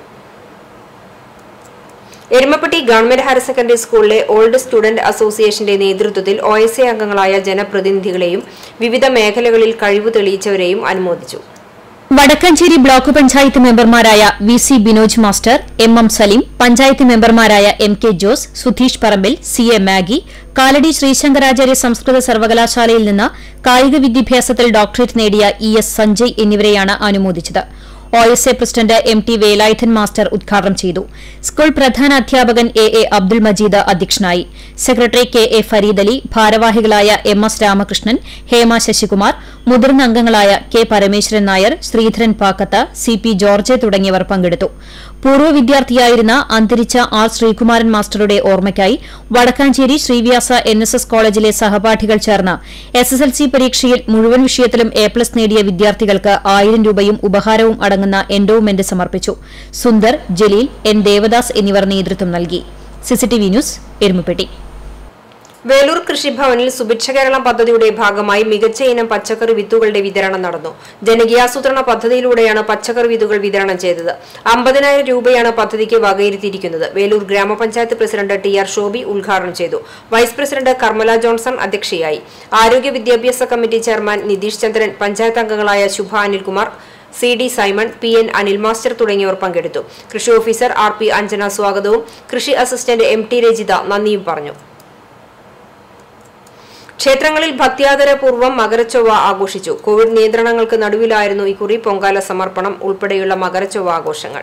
എരുമപ്പെട്ടി ഗവൺമെന്റ് ഹയർ സെക്കൻഡറി സ്കൂളിലെ ഓൾഡ് സ്റ്റുഡന്റ് അസോസിയേഷന്റെ നേതൃത്വത്തിൽ ഒ എസ് എ അംഗങ്ങളായ ജനപ്രതിനിധികളെയും വിവിധ മേഖലകളിൽ കഴിവ് തെളിയിച്ചവരെയും അനുമോദിച്ചു വടക്കഞ്ചേരി ബ്ലോക്ക് പഞ്ചായത്ത് മെമ്പർമാരായ V C Binoj master M M Saleem panchayat മെമ്പർമാരായ M K Jose Sudheesh Parambil C A Maggie Kalady Sreesankaracharya സംസ്കൃത സർവകലാശാലയിൽ നിന്ന് കായിക വിദ്യാഭ്യാസത്തിൽ ഡോക്ടറേറ്റ് നേടിയ ഇ എസ് സഞ്ജയ് എന്നിവരെയാണ് അനുമോദിച്ചത് O S A president M T Velayudhan master ഉദ്ഘാടനം ചെയ്തു സ്കൂൾ പ്രധാന അധ്യാപകൻ എ എ അബ്ദുൾ മജീദ് അധ്യക്ഷനായി secretary K A Fareed Ali ഭാരവാഹികളായ എം എസ് രാമകൃഷ്ണൻ ഹേമ ശശികുമാർ മുതിർന്ന അംഗങ്ങളായ K Parameswaran Nair Sreedharan Pakkath C P George തുടങ്ങിയവർ പങ്കെടുത്തു പൂർവ്വ വിദ്യാർത്ഥിയായിരുന്ന അന്തരിച്ച ആർ ശ്രീകുമാരൻ മാസ്റ്ററുടെ ഓർമ്മയ്ക്കായി Vadakkanchery Sreevyasa N S S കോളേജിലെ സഹപാഠികൾ ചേർന്ന് എസ് എസ് എൽ സി പരീക്ഷയിൽ മുഴുവൻ വിഷയത്തിലും എ പ്ലസ് നേടിയ വിദ്യാർത്ഥികൾക്ക് ആയിരം രൂപയും ഉപഹാരവും അടങ്ങുന്ന എൻഡോവ്മെന്റ് സമർപ്പിച്ചു സുന്ദർ ജലീൽ എൻ ദേവദാസ് എന്നിവർ നേതൃത്വം നൽകി സിസിടിവി ന്യൂസ് എരുമപ്പെട്ടി വേലൂർ കൃഷിഭവനിൽ സുഭിക്ഷ കേരളം പദ്ധതിയുടെ ഭാഗമായി മികച്ച ഇനം പച്ചക്കറി വിത്തുകളുടെ വിതരണം നടന്നു ജനകീയാസൂത്രണ പദ്ധതിയിലൂടെയാണ് പച്ചക്കറി വിത്തുകൾ വിതരണം ചെയ്തത് അമ്പതിനായിരം രൂപയാണ് പദ്ധതിക്ക് വകയിരുത്തിയിരിക്കുന്നത് വേലൂർ ഗ്രാമപഞ്ചായത്ത് പ്രസിഡന്റ് ടി ആർ ഷോബി ഉദ്ഘാടനം ചെയ്തു വൈസ് പ്രസിഡന്റ് കർമ്മല ജോൺസൺ അധ്യക്ഷയായി ആരോഗ്യ വിദ്യാഭ്യാസ കമ്മിറ്റി ചെയർമാൻ നിതീഷ് ചന്ദ്രൻ പഞ്ചായത്ത് അംഗങ്ങളായ Shubha Anilkumar C D Simon P N Anil master തുടങ്ങിയവർ പങ്കെടുത്തു കൃഷി ഓഫീസർ ആർ പി അഞ്ജന സ്വാഗതവും കൃഷി അസിസ്റ്റന്റ് എം ടി രജിത നന്ദിയും പറഞ്ഞു ക്ഷേത്രങ്ങളിൽ ഭക്ത്യാദരപൂർവ്വം മകരച്ചൊവ്വ ആഘോഷിച്ചു കോവിഡ് നിയന്ത്രണങ്ങൾക്ക് നടുവിലായിരുന്നു ഇക്കുറി പൊങ്കാല സമർപ്പണം ഉൾപ്പെടെയുള്ള മകരച്ചൊവ്വ ആഘോഷങ്ങൾ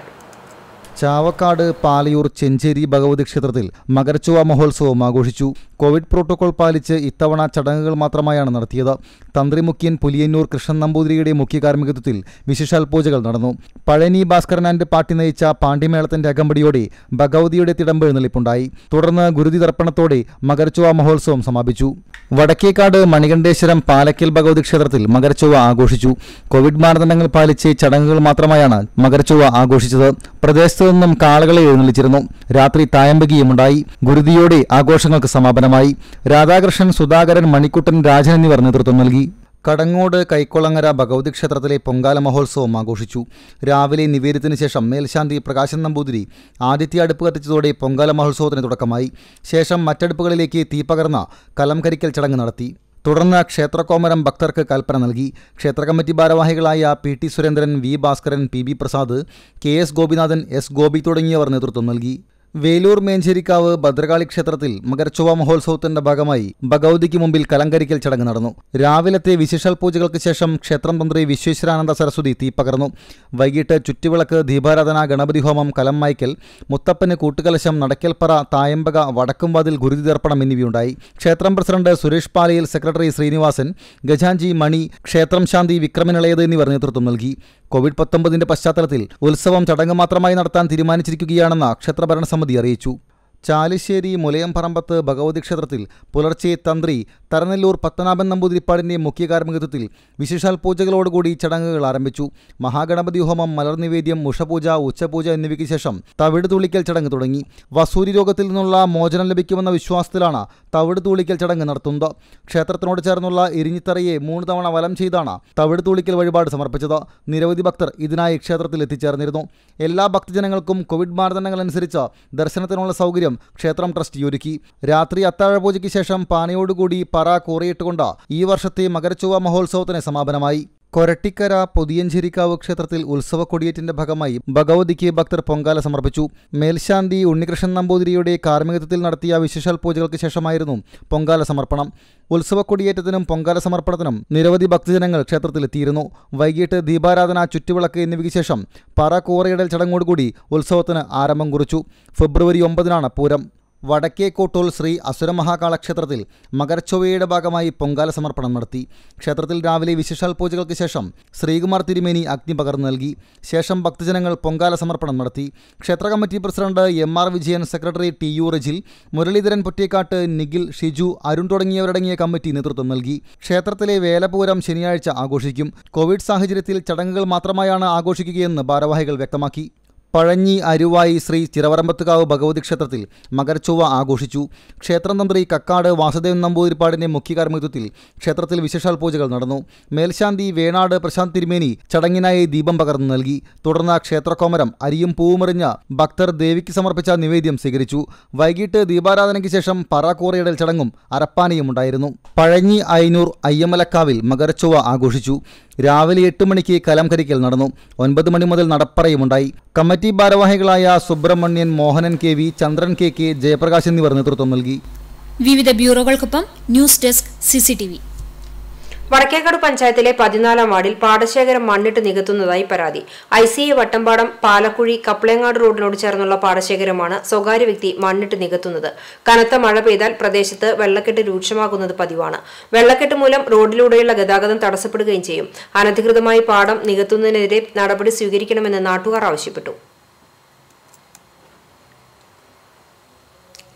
ചാവക്കാട് പാലയൂർ ചെഞ്ചേരി ഭഗവതി ക്ഷേത്രത്തിൽ മകരച്ചുവ മഹോത്സവം ആഘോഷിച്ചു കോവിഡ് പ്രോട്ടോകോൾ പാലിച്ച് ഇത്തവണ ചടങ്ങുകൾ മാത്രമായാണ് നടത്തിയത് തന്ത്രി മുഖ്യൻ പുലിയന്നൂർ കൃഷ്ണൻ നമ്പൂതിരിയുടെ മുഖ്യ കാർമ്മികത്വത്തിൽ വിശേഷാൽ പൂജകൾ നടന്നു പഴനി ഭാസ്കരൻ ആൻഡ് പാട്ടി നയിച്ച പാണ്ഡിമേളത്തിന്റെ അകമ്പടിയോടെ ഭഗവതിയുടെ തിടമ്പെഴുന്നള്ളിപ്പുണ്ടായി തുടർന്ന് ഗുരുതി തർപ്പണത്തോടെ മകരച്ചുവ മഹോത്സവം സമാപിച്ചു വടക്കേക്കാട് മണികണ്ഠേശ്വരം പാലക്കൽ ഭഗവതി ക്ഷേത്രത്തിൽ മകരച്ചുവ ആഘോഷിച്ചു കോവിഡ് മാനദണ്ഡങ്ങൾ പാലിച്ച് ചടങ്ങുകൾ മാത്രമായാണ് മകരച്ചുവ ആഘോഷിച്ചത് പ്രദേശത്തു നിന്നും കാളകളെ എഴുന്നള്ളിച്ചിരുന്നു രാത്രി തായമ്പകിയുമുണ്ടായി ഗുരുതിയോടെ ആഘോഷങ്ങൾക്ക് സമാപനമായി രാധാകൃഷ്ണൻ സുധാകരൻ മണിക്കുട്ടൻ രാജൻ എന്നിവർ നേതൃത്വം നൽകി കടങ്ങോട് കൈക്കൊളങ്ങര ഭഗവതി ക്ഷേത്രത്തിലെ പൊങ്കാല മഹോത്സവം ആഘോഷിച്ചു രാവിലെ നിവേദ്യത്തിന് ശേഷം മേൽശാന്തി പ്രകാശൻ നമ്പൂതിരി ആദിത്യ അടുപ്പ് കത്തിച്ചതോടെ പൊങ്കാല മഹോത്സവത്തിന് തുടക്കമായി ശേഷം മറ്റടുപ്പുകളിലേക്ക് തീ പകർന്ന കലം കരിക്കൽ ചടങ്ങ് നടത്തി തുടർന്ന് ക്ഷേത്രകോമരം ഭക്തർക്ക് കൽപ്പന നൽകി ക്ഷേത്ര കമ്മിറ്റി ഭാരവാഹികളായ P T Surendran V Bhaskaran P B Prasad K S Gopinathan S Gopi തുടങ്ങിയവർ നേതൃത്വം നൽകി വേലൂർ മേഞ്ചേരിക്കാവ് ഭദ്രകാളി ക്ഷേത്രത്തിൽ മകരച്ചൊവ്വ മഹോത്സവത്തിന്റെ ഭാഗമായി ഭഗവതിക്ക് മുമ്പിൽ കലങ്കരിക്കൽ ചടങ്ങ് നടന്നു രാവിലത്തെ വിശേഷാൽ പൂജകൾക്ക് ശേഷം ക്ഷേത്രം തന്ത്രി വിശ്വേശ്വരാനന്ദ സരസ്വതി തീ പകർന്നു വൈകിട്ട് ചുറ്റുവിളക്ക് ദീപാരാധന ഗണപതി ഹോമം കലം മായ്ക്കൽ മുത്തപ്പന് കൂട്ടുകലശം നടക്കൽപ്പറ തായമ്പക വടക്കുംവാതിൽ ഗുരുതി തർപ്പണം എന്നിവയുണ്ടായി ക്ഷേത്രം പ്രസിഡന്റ് സുരേഷ് പാലയിൽ സെക്രട്ടറി ശ്രീനിവാസൻ ഗജാഞ്ചി മണി ക്ഷേത്രം ശാന്തി വിക്രമനിളയത് എന്നിവർ നേതൃത്വം നൽകി കോവിഡ് പത്തൊമ്പതിന്റെ പശ്ചാത്തലത്തിൽ ഉത്സവം ചടങ്ങ് മാത്രമായി നടത്താൻ തീരുമാനിച്ചിരിക്കുകയാണെന്ന് ക്ഷേത്ര ഭരണസമിതി അറിയിച്ചു ചാലിശ്ശേരി മുലയംപറമ്പത്ത് ഭഗവതി ക്ഷേത്രത്തിൽ പുലർച്ചെ തന്ത്രി തരനെല്ലൂർ പത്തനാഭൻ നമ്പൂതിരിപ്പാടിന്റെ മുഖ്യ കാർമ്മികത്വത്തിൽ വിശേഷാൽ പൂജകളോടുകൂടി ചടങ്ങുകൾ ആരംഭിച്ചു മഹാഗണപതി ഹോമം മലർനിവേദ്യം ഉഷപൂജ ഉച്ചപൂജ എന്നിവയ്ക്ക് ശേഷം തവിട് തുള്ളിക്കൽ ചടങ്ങ് തുടങ്ങി വസൂരി രോഗത്തിൽ നിന്നുള്ള മോചനം ലഭിക്കുമെന്ന വിശ്വാസത്തിലാണ് തവിട് തുള്ളിക്കൽ ചടങ്ങ് നടത്തുന്നത് ക്ഷേത്രത്തിനോട് ചേർന്നുള്ള ഇരിഞ്ഞിത്തറയെ മൂന്ന് തവണ വലം ചെയ്താണ് തവിട് തുള്ളിക്കൽ വഴിപാട് സമർപ്പിച്ചത് നിരവധി ഭക്തർ ഇതിനായി ക്ഷേത്രത്തിൽ എത്തിച്ചേർന്നിരുന്നു എല്ലാ ഭക്തജനങ്ങൾക്കും കോവിഡ് മാനദണ്ഡങ്ങൾ അനുസരിച്ച് ദർശനത്തിനുള്ള സൗകര്യം ക്ഷേത്രം ട്രസ്റ്റ് ഒരുക്കി രാത്രി അത്താഴപൂജയ്ക്ക് ശേഷം പാനയോടുകൂടി പറ കോറിയിട്ടുകൊണ്ട് ഈ വർഷത്തെ മകരച്ചുവ മഹോത്സവത്തിന് സമാപനമായി കൊരട്ടിക്കര പൊതിയഞ്ചേരിക്കാവ് ക്ഷേത്രത്തിൽ ഉത്സവ കൊടിയേറ്റിന്റെ ഭാഗമായി ഭഗവതിക്ക് ഭക്തർ പൊങ്കാല സമർപ്പിച്ചു മേൽശാന്തി ഉണ്ണികൃഷ്ണൻ നമ്പൂതിരിയുടെ കാർമ്മികത്വത്തിൽ നടത്തിയ വിശേഷാൽ പൂജകൾക്ക് ശേഷമായിരുന്നു പൊങ്കാല സമർപ്പണം ഉത്സവ കൊടിയേറ്റത്തിനും പൊങ്കാല സമർപ്പണത്തിനും നിരവധി ഭക്തജനങ്ങൾ ക്ഷേത്രത്തിലെത്തിയിരുന്നു വൈകിട്ട് ദീപാരാധന ചുറ്റുവിളക്ക് എന്നിവയ്ക്ക് ശേഷം പറ കോറയിടൽ ചടങ്ങോടുകൂടി ഉത്സവത്തിന് ആരംഭം കുറിച്ചു ഫെബ്രുവരി ഒമ്പതിനാണ് പൂരം വടക്കേക്കോട്ടൂൽ ശ്രീ അസുരമഹാകാള ക്ഷേത്രത്തിൽ മകരച്ചൊവ്വയുടെ ഭാഗമായി പൊങ്കാല സമർപ്പണം നടത്തി ക്ഷേത്രത്തിൽ രാവിലെ വിശേഷാൽ പൂജകൾക്ക് ശേഷം ശ്രീകുമാർ തിരുമേനി അഗ്നി പകർന്നു നൽകി ശേഷം ഭക്തജനങ്ങൾ പൊങ്കാല സമർപ്പണം നടത്തി ക്ഷേത്ര committee president M R Vijayan secretary T U Rajil Muraleedharan Pottekkat Nikhil Shiju Arun തുടങ്ങിയവരടങ്ങിയ കമ്മിറ്റി നേതൃത്വം നൽകി ക്ഷേത്രത്തിലെ വേലപൂരം ശനിയാഴ്ച ആഘോഷിക്കും കോവിഡ് സാഹചര്യത്തിൽ ചടങ്ങുകൾ മാത്രമായാണ് ആഘോഷിക്കുകയെന്ന് ഭാരവാഹികൾ വ്യക്തമാക്കി പഴഞ്ഞി അരുവായി ശ്രീ ചിറവറമ്പത്തുകാവ് ഭഗവതി ക്ഷേത്രത്തിൽ മകരച്ചൊവ്വ ആഘോഷിച്ചു ക്ഷേത്രം തന്ത്രി കക്കാട് വാസുദേവൻ നമ്പൂതിരിപ്പാടിന്റെ മുഖ്യ കാർമ്മികത്വത്തിൽ ക്ഷേത്രത്തിൽ വിശേഷാൽ പൂജകൾ നടന്നു മേൽശാന്തി വേണാട് പ്രശാന്ത് തിരുമേനി ചടങ്ങിനായി ദീപം പകർന്നു നൽകി തുടർന്ന് ക്ഷേത്രകോമരം അരിയും പൂവുമെറിഞ്ഞ ഭക്തർ ദേവിക്ക് സമർപ്പിച്ച നിവേദ്യം സ്വീകരിച്ചു വൈകിട്ട് ദീപാരാധനയ്ക്ക് ശേഷം പറക്കോറയിടൽ ചടങ്ങും അരപ്പാനയും ഉണ്ടായിരുന്നു പഴഞ്ഞി അയനൂർ അയ്യമലക്കാവിൽ മകരച്ചൊവ്വ ആഘോഷിച്ചു രാവിലെ എട്ട് മണിക്ക് കലംകരിക്കൽ നടന്നു ഒൻപത് മണി മുതൽ നടപ്പറയുമുണ്ടായി കമ്മിറ്റി ഭാരവാഹികളായ Subramanian Mohanan K V Chandran K K Jayaprakash എന്നിവർ നേതൃത്വം നൽകി വിവിധ ബ്യൂറോകൾക്കൊപ്പം ന്യൂസ് ഡെസ്ക് സിസിടിവി വടക്കേക്കാട് പഞ്ചായത്തിലെ പതിനാലാം വാർഡിൽ പാടശേഖരം മണ്ണിട്ട് നികത്തുന്നതായി പരാതി I C A Vattampadam Palakkuzhi Kaplangad റോഡിനോട് ചേർന്നുള്ള പാടശേഖരമാണ് സ്വകാര്യ വ്യക്തി മണ്ണിട്ട് നികത്തുന്നത് കനത്ത മഴ പെയ്താൽ പ്രദേശത്ത് വെള്ളക്കെട്ട് രൂക്ഷമാകുന്നത് പതിവാണ് വെള്ളക്കെട്ട് മൂലം റോഡിലൂടെയുള്ള ഗതാഗതം തടസ്സപ്പെടുകയും ചെയ്യും അനധികൃതമായി പാടം നികത്തുന്നതിനെതിരെ നടപടി സ്വീകരിക്കണമെന്ന് നാട്ടുകാർ ആവശ്യപ്പെട്ടു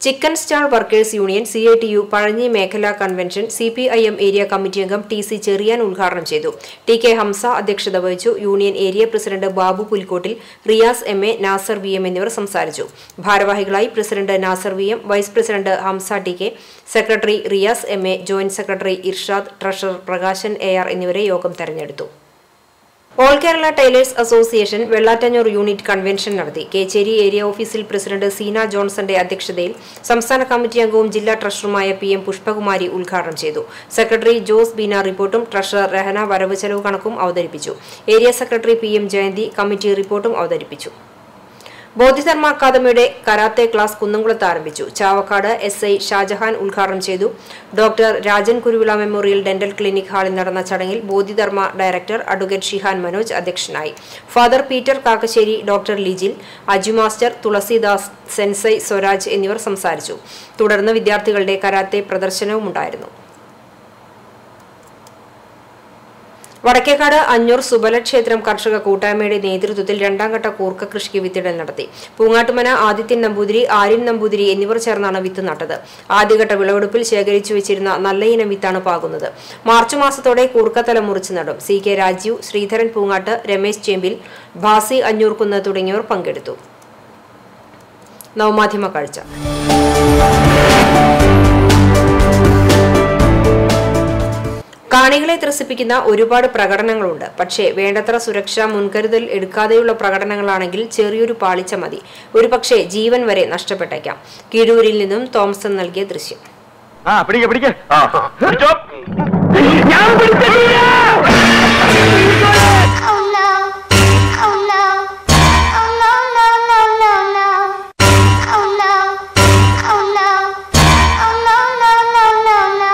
chicken stall workers union C I T U Pazhanji മേഖലാ convention C P I M area committee അംഗം ടി സി ചെറിയാൻ ഉദ്ഘാടനം ചെയ്തു ടി കെ ഹംസ അധ്യക്ഷത വഹിച്ചു union area president Babu Pulikkottil Riyas M A Nasar V M എന്നിവർ സംസാരിച്ചു ഭാരവാഹികളായി president Nasar V M vice president Hamsa T K secretary Riyas M A joint secretary Irshad treasurer Prakashan A R എന്നിവരെ യോഗം തെരഞ്ഞെടുത്തു all Kerala tailors association Vellattanjur unit convention നടത്തി കേച്ചേരി ഏരിയ ഓഫീസിൽ പ്രസിഡന്റ് സീന ജോൺസന്റെ അധ്യക്ഷതയിൽ സംസ്ഥാന കമ്മിറ്റി അംഗവും ജില്ലാ ട്രഷററുമായ പി എം പുഷ്പകുമാരി ഉദ്ഘാടനം ചെയ്തു സെക്രട്ടറി ജോസ് ബീന റിപ്പോർട്ടും ട്രഷറർ രഹന വരവ് ചെലവ് കണക്കും അവതരിപ്പിച്ചു area secretary P M Jayanthi committee റിപ്പോർട്ടും അവതരിപ്പിച്ചു ബോധിധർമ്മ അക്കാദമിയുടെ കരാത്തെ ക്ലാസ് കുന്നംകുളത്ത് ആരംഭിച്ചു ചാവക്കാട് എസ് ഐ ഷാജഹാൻ ഉദ്ഘാടനം ചെയ്തു doctor Rajan Kuruvila memorial dental clinic ഹാളിൽ നടന്ന ചടങ്ങിൽ Bodhidharma director advocate shihan Manoj അധ്യക്ഷനായി father Peter Kakkassery doctor Lijil Aju master Thulasidas sensei Swaraj എന്നിവർ സംസാരിച്ചു തുടർന്ന് വിദ്യാർത്ഥികളുടെ കരാത്തെ പ്രദർശനവും ഉണ്ടായിരുന്നു വടക്കേക്കാട് അഞ്ഞൂർ സുബല ക്ഷേത്രം കർഷക കൂട്ടായ്മയുടെ നേതൃത്വത്തിൽ രണ്ടാംഘട്ട കൂർക്ക കൃഷിക്ക് വിത്തിടൽ നടത്തി പൂങ്ങാട്ടുമന ആദിത്യൻ നമ്പൂതിരി ആര്യൻ നമ്പൂതിരി എന്നിവർ ചേർന്നാണ് വിത്ത് നട്ടത് ആദ്യഘട്ട വിളവെടുപ്പിൽ ശേഖരിച്ചു വെച്ചിരുന്ന നല്ല ഇനം വിത്താണ് പാകുന്നത് മാർച്ച് മാസത്തോടെ കൂർക്കത്തല മുറിച്ചു നടും സി കെ രാജീവ് ശ്രീധരൻ പൂങ്ങാട്ട് രമേശ് ചേമ്പിൽ ഭാസി അഞ്ഞൂർക്കുന്ന് തുടങ്ങിയവർ പങ്കെടുത്തു നവമാധ്യമ കാഴ്ച കാണികളെ ത്രസിപ്പിക്കുന്ന ഒരുപാട് പ്രകടനങ്ങളുണ്ട് പക്ഷേ വേണ്ടത്ര സുരക്ഷാ മുൻകരുതൽ എടുക്കാതെയുള്ള പ്രകടനങ്ങളാണെങ്കിൽ ചെറിയൊരു പാളിച്ച മതി ഒരുപക്ഷെ ജീവൻ വരെ നഷ്ടപ്പെട്ടേക്കാം കിഴൂരിൽ നിന്നും തോമസൺ നൽകിയ ദൃശ്യം ആ പിടിക്ക പിടിക്ക പിടിച്ചോ ഞാൻ പിടിച്ചിട്ടില്ല Oh no. Oh no. Oh no, no, no, no, no. Oh no. Oh no. Oh no, no, no, no, no.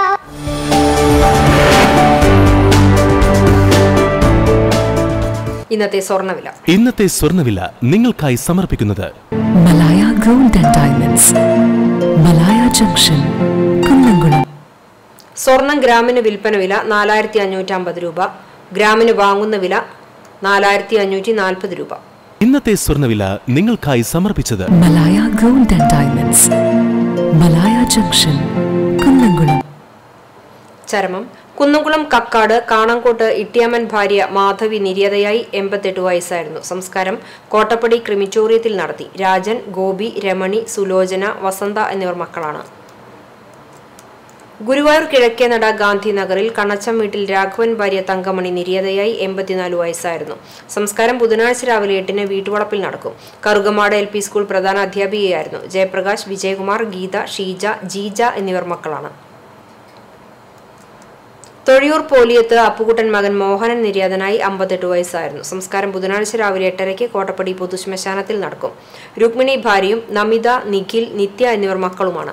ഇന്നത്തെ സ്വർണ്ണവില ഇന്നത്തെ സ്വർണ്ണവില നിങ്ങൾക്കായി സമർപ്പിക്കുന്നത് Malaya gold and diamonds Malaya junction Kunnamkulam സ്വർണം ഗ്രാമിന് വിൽപ്പന വില നാലായിരത്തി അഞ്ഞൂറ്റി അമ്പത് രൂപ ഗ്രാമിന് വാങ്ങുന്ന വില നാലായിരത്തി അഞ്ഞൂറ്റി നാൽപ്പത് രൂപ ഇന്നത്തെ സ്വർണ്ണവില നിങ്ങൾക്കായി സമർപ്പിച്ചത് Malaya gold and diamonds Malaya junction Kunnamkulam ചരമം കുന്നംകുളം കക്കാട് കാണാങ്കോട്ട് ഇട്ടിയാമൻ ഭാര്യ മാധവി നിര്യാതയായി എൺപത്തെട്ട് വയസ്സായിരുന്നു സംസ്കാരം കോട്ടപ്പടി ക്രിമിറ്റോറിയത്തിൽ നടത്തി രാജൻ ഗോപി രമണി സുലോചന വസന്ത എന്നിവർ മക്കളാണ് ഗുരുവായൂർ കിഴക്കേനട ഗാന്ധി നഗറിൽ കണ്ണച്ചം വീട്ടിൽ രാഘവൻ ഭാര്യ തങ്കമണി നിര്യാതയായി എൺപത്തിനാല് വയസ്സായിരുന്നു സംസ്കാരം ബുധനാഴ്ച രാവിലെ എട്ടിന് വീട്ടുവളപ്പിൽ നടക്കും കറുകമാട് എൽ പി സ്കൂൾ പ്രധാന അധ്യാപികയായിരുന്നു ജയപ്രകാശ് വിജയകുമാർ ഗീത ഷീജ ജീജ എന്നിവർ മക്കളാണ് തൊഴിയൂർ പോലിയത്ത് അപ്പുകുട്ടൻ മകൻ മോഹനൻ നിര്യാതനായി അമ്പത്തെട്ട് വയസ്സായിരുന്നു സംസ്കാരം ബുധനാഴ്ച രാവിലെ എട്ടരയ്ക്ക് കോട്ടപ്പടി പൊതുശ്മശാനത്തിൽ നടക്കും രുക്മിണി ഭാര്യയും നമിത നിഖിൽ നിത്യ എന്നിവർ മക്കളുമാണ്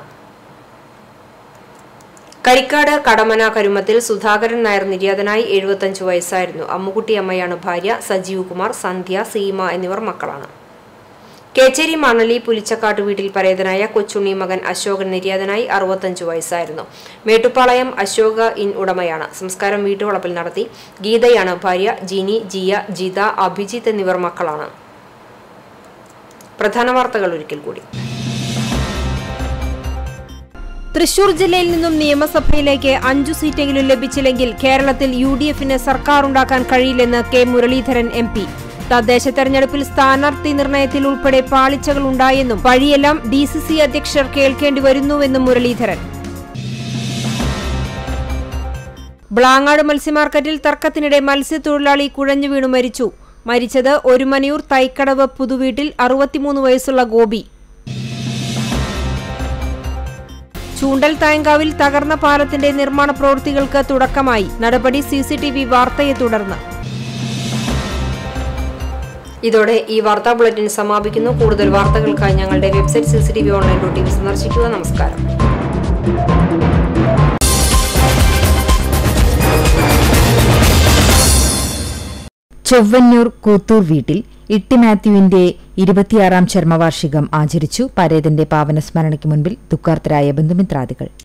കരിക്കാട് കടമന കരുമത്തിൽ സുധാകരൻ നായർ നിര്യാതനായി എഴുപത്തഞ്ച് വയസ്സായിരുന്നു അമ്മുകുട്ടി അമ്മയാണ് ഭാര്യ സജീവ് കുമാർ സന്ധ്യ സീമ എന്നിവർ മക്കളാണ് കേച്ചേരി മണലി പുലിച്ചക്കാട്ട് വീട്ടിൽ പരേതനായ കൊച്ചുണ്ണി മകൻ അശോകൻ നിര്യാതനായി അറുപത്തഞ്ച് വയസ്സായിരുന്നു മേട്ടുപ്പാളയം അശോക ഇൻ ഉടമയാണ് സംസ്കാരം വീട്ടുവളപ്പിൽ നടത്തി ഗീതയാണ് ഭാര്യ ജിനി ജിയ ജിത അഭിജിത്ത് എന്നിവർ മക്കളാണ് പ്രധാന വാർത്തകൾ ഒരിക്കൽ കൂടി തൃശൂർ ജില്ലയിൽ നിന്നും നിയമസഭയിലേക്ക് അഞ്ചു സീറ്റെങ്കിലും ലഭിച്ചില്ലെങ്കിൽ കേരളത്തിൽ യു ഡി എഫിന് സർക്കാർ ഉണ്ടാക്കാൻ കഴിയില്ലെന്ന് കെ മുരളീധരൻ എം പി തദ്ദേശ തെരഞ്ഞെടുപ്പിൽ സ്ഥാനാർത്ഥി നിർണയത്തിൽ ഉൾപ്പെടെ പാളിച്ചകൾ ഉണ്ടായെന്നും വഴിയെല്ലാം ഡി സി സി അധ്യക്ഷർ കേൾക്കേണ്ടി വരുന്നുവെന്നും മുരളീധരൻ ബ്ലാങ്ങാട് മത്സ്യമാർക്കറ്റിൽ തർക്കത്തിനിടെ മത്സ്യത്തൊഴിലാളി കുഴഞ്ഞു വീണു മരിച്ചു മരിച്ചത് ഒരുമനയൂർ തൈക്കടവ് പുതുവീട്ടിൽ അറുപത്തിമൂന്ന് വയസ്സുള്ള ഗോപി ചൂണ്ടൽ തായങ്കാവിൽ തകർന്ന പാലത്തിന്റെ നിർമ്മാണ പ്രവൃത്തികൾക്ക് തുടക്കമായി നടപടി സി സി ടി വി വാർത്തയെ തുടർന്ന് ഇതോടെ ഈ വാർത്താ ബുള്ളറ്റിൻ സമാപിക്കുന്നു കൂടുതൽ വാർത്തകൾക്കായി ഞങ്ങളുടെ website C C T V online dot T V സന്ദർശിക്കുക നമസ്കാരം ചൊവ്വന്നൂർ കൂത്തൂർ വീട്ടിൽ ഇട്ടി മാത്യുവിന്റെ ഇരുപത്തിയാറാം ചരമവാർഷികം ആചരിച്ചു പരേതന്റെ പാവനസ്മരണയ്ക്ക് മുൻപിൽ ദുഃഖാർത്തരായ ബന്ധുമിത്രാദികൾ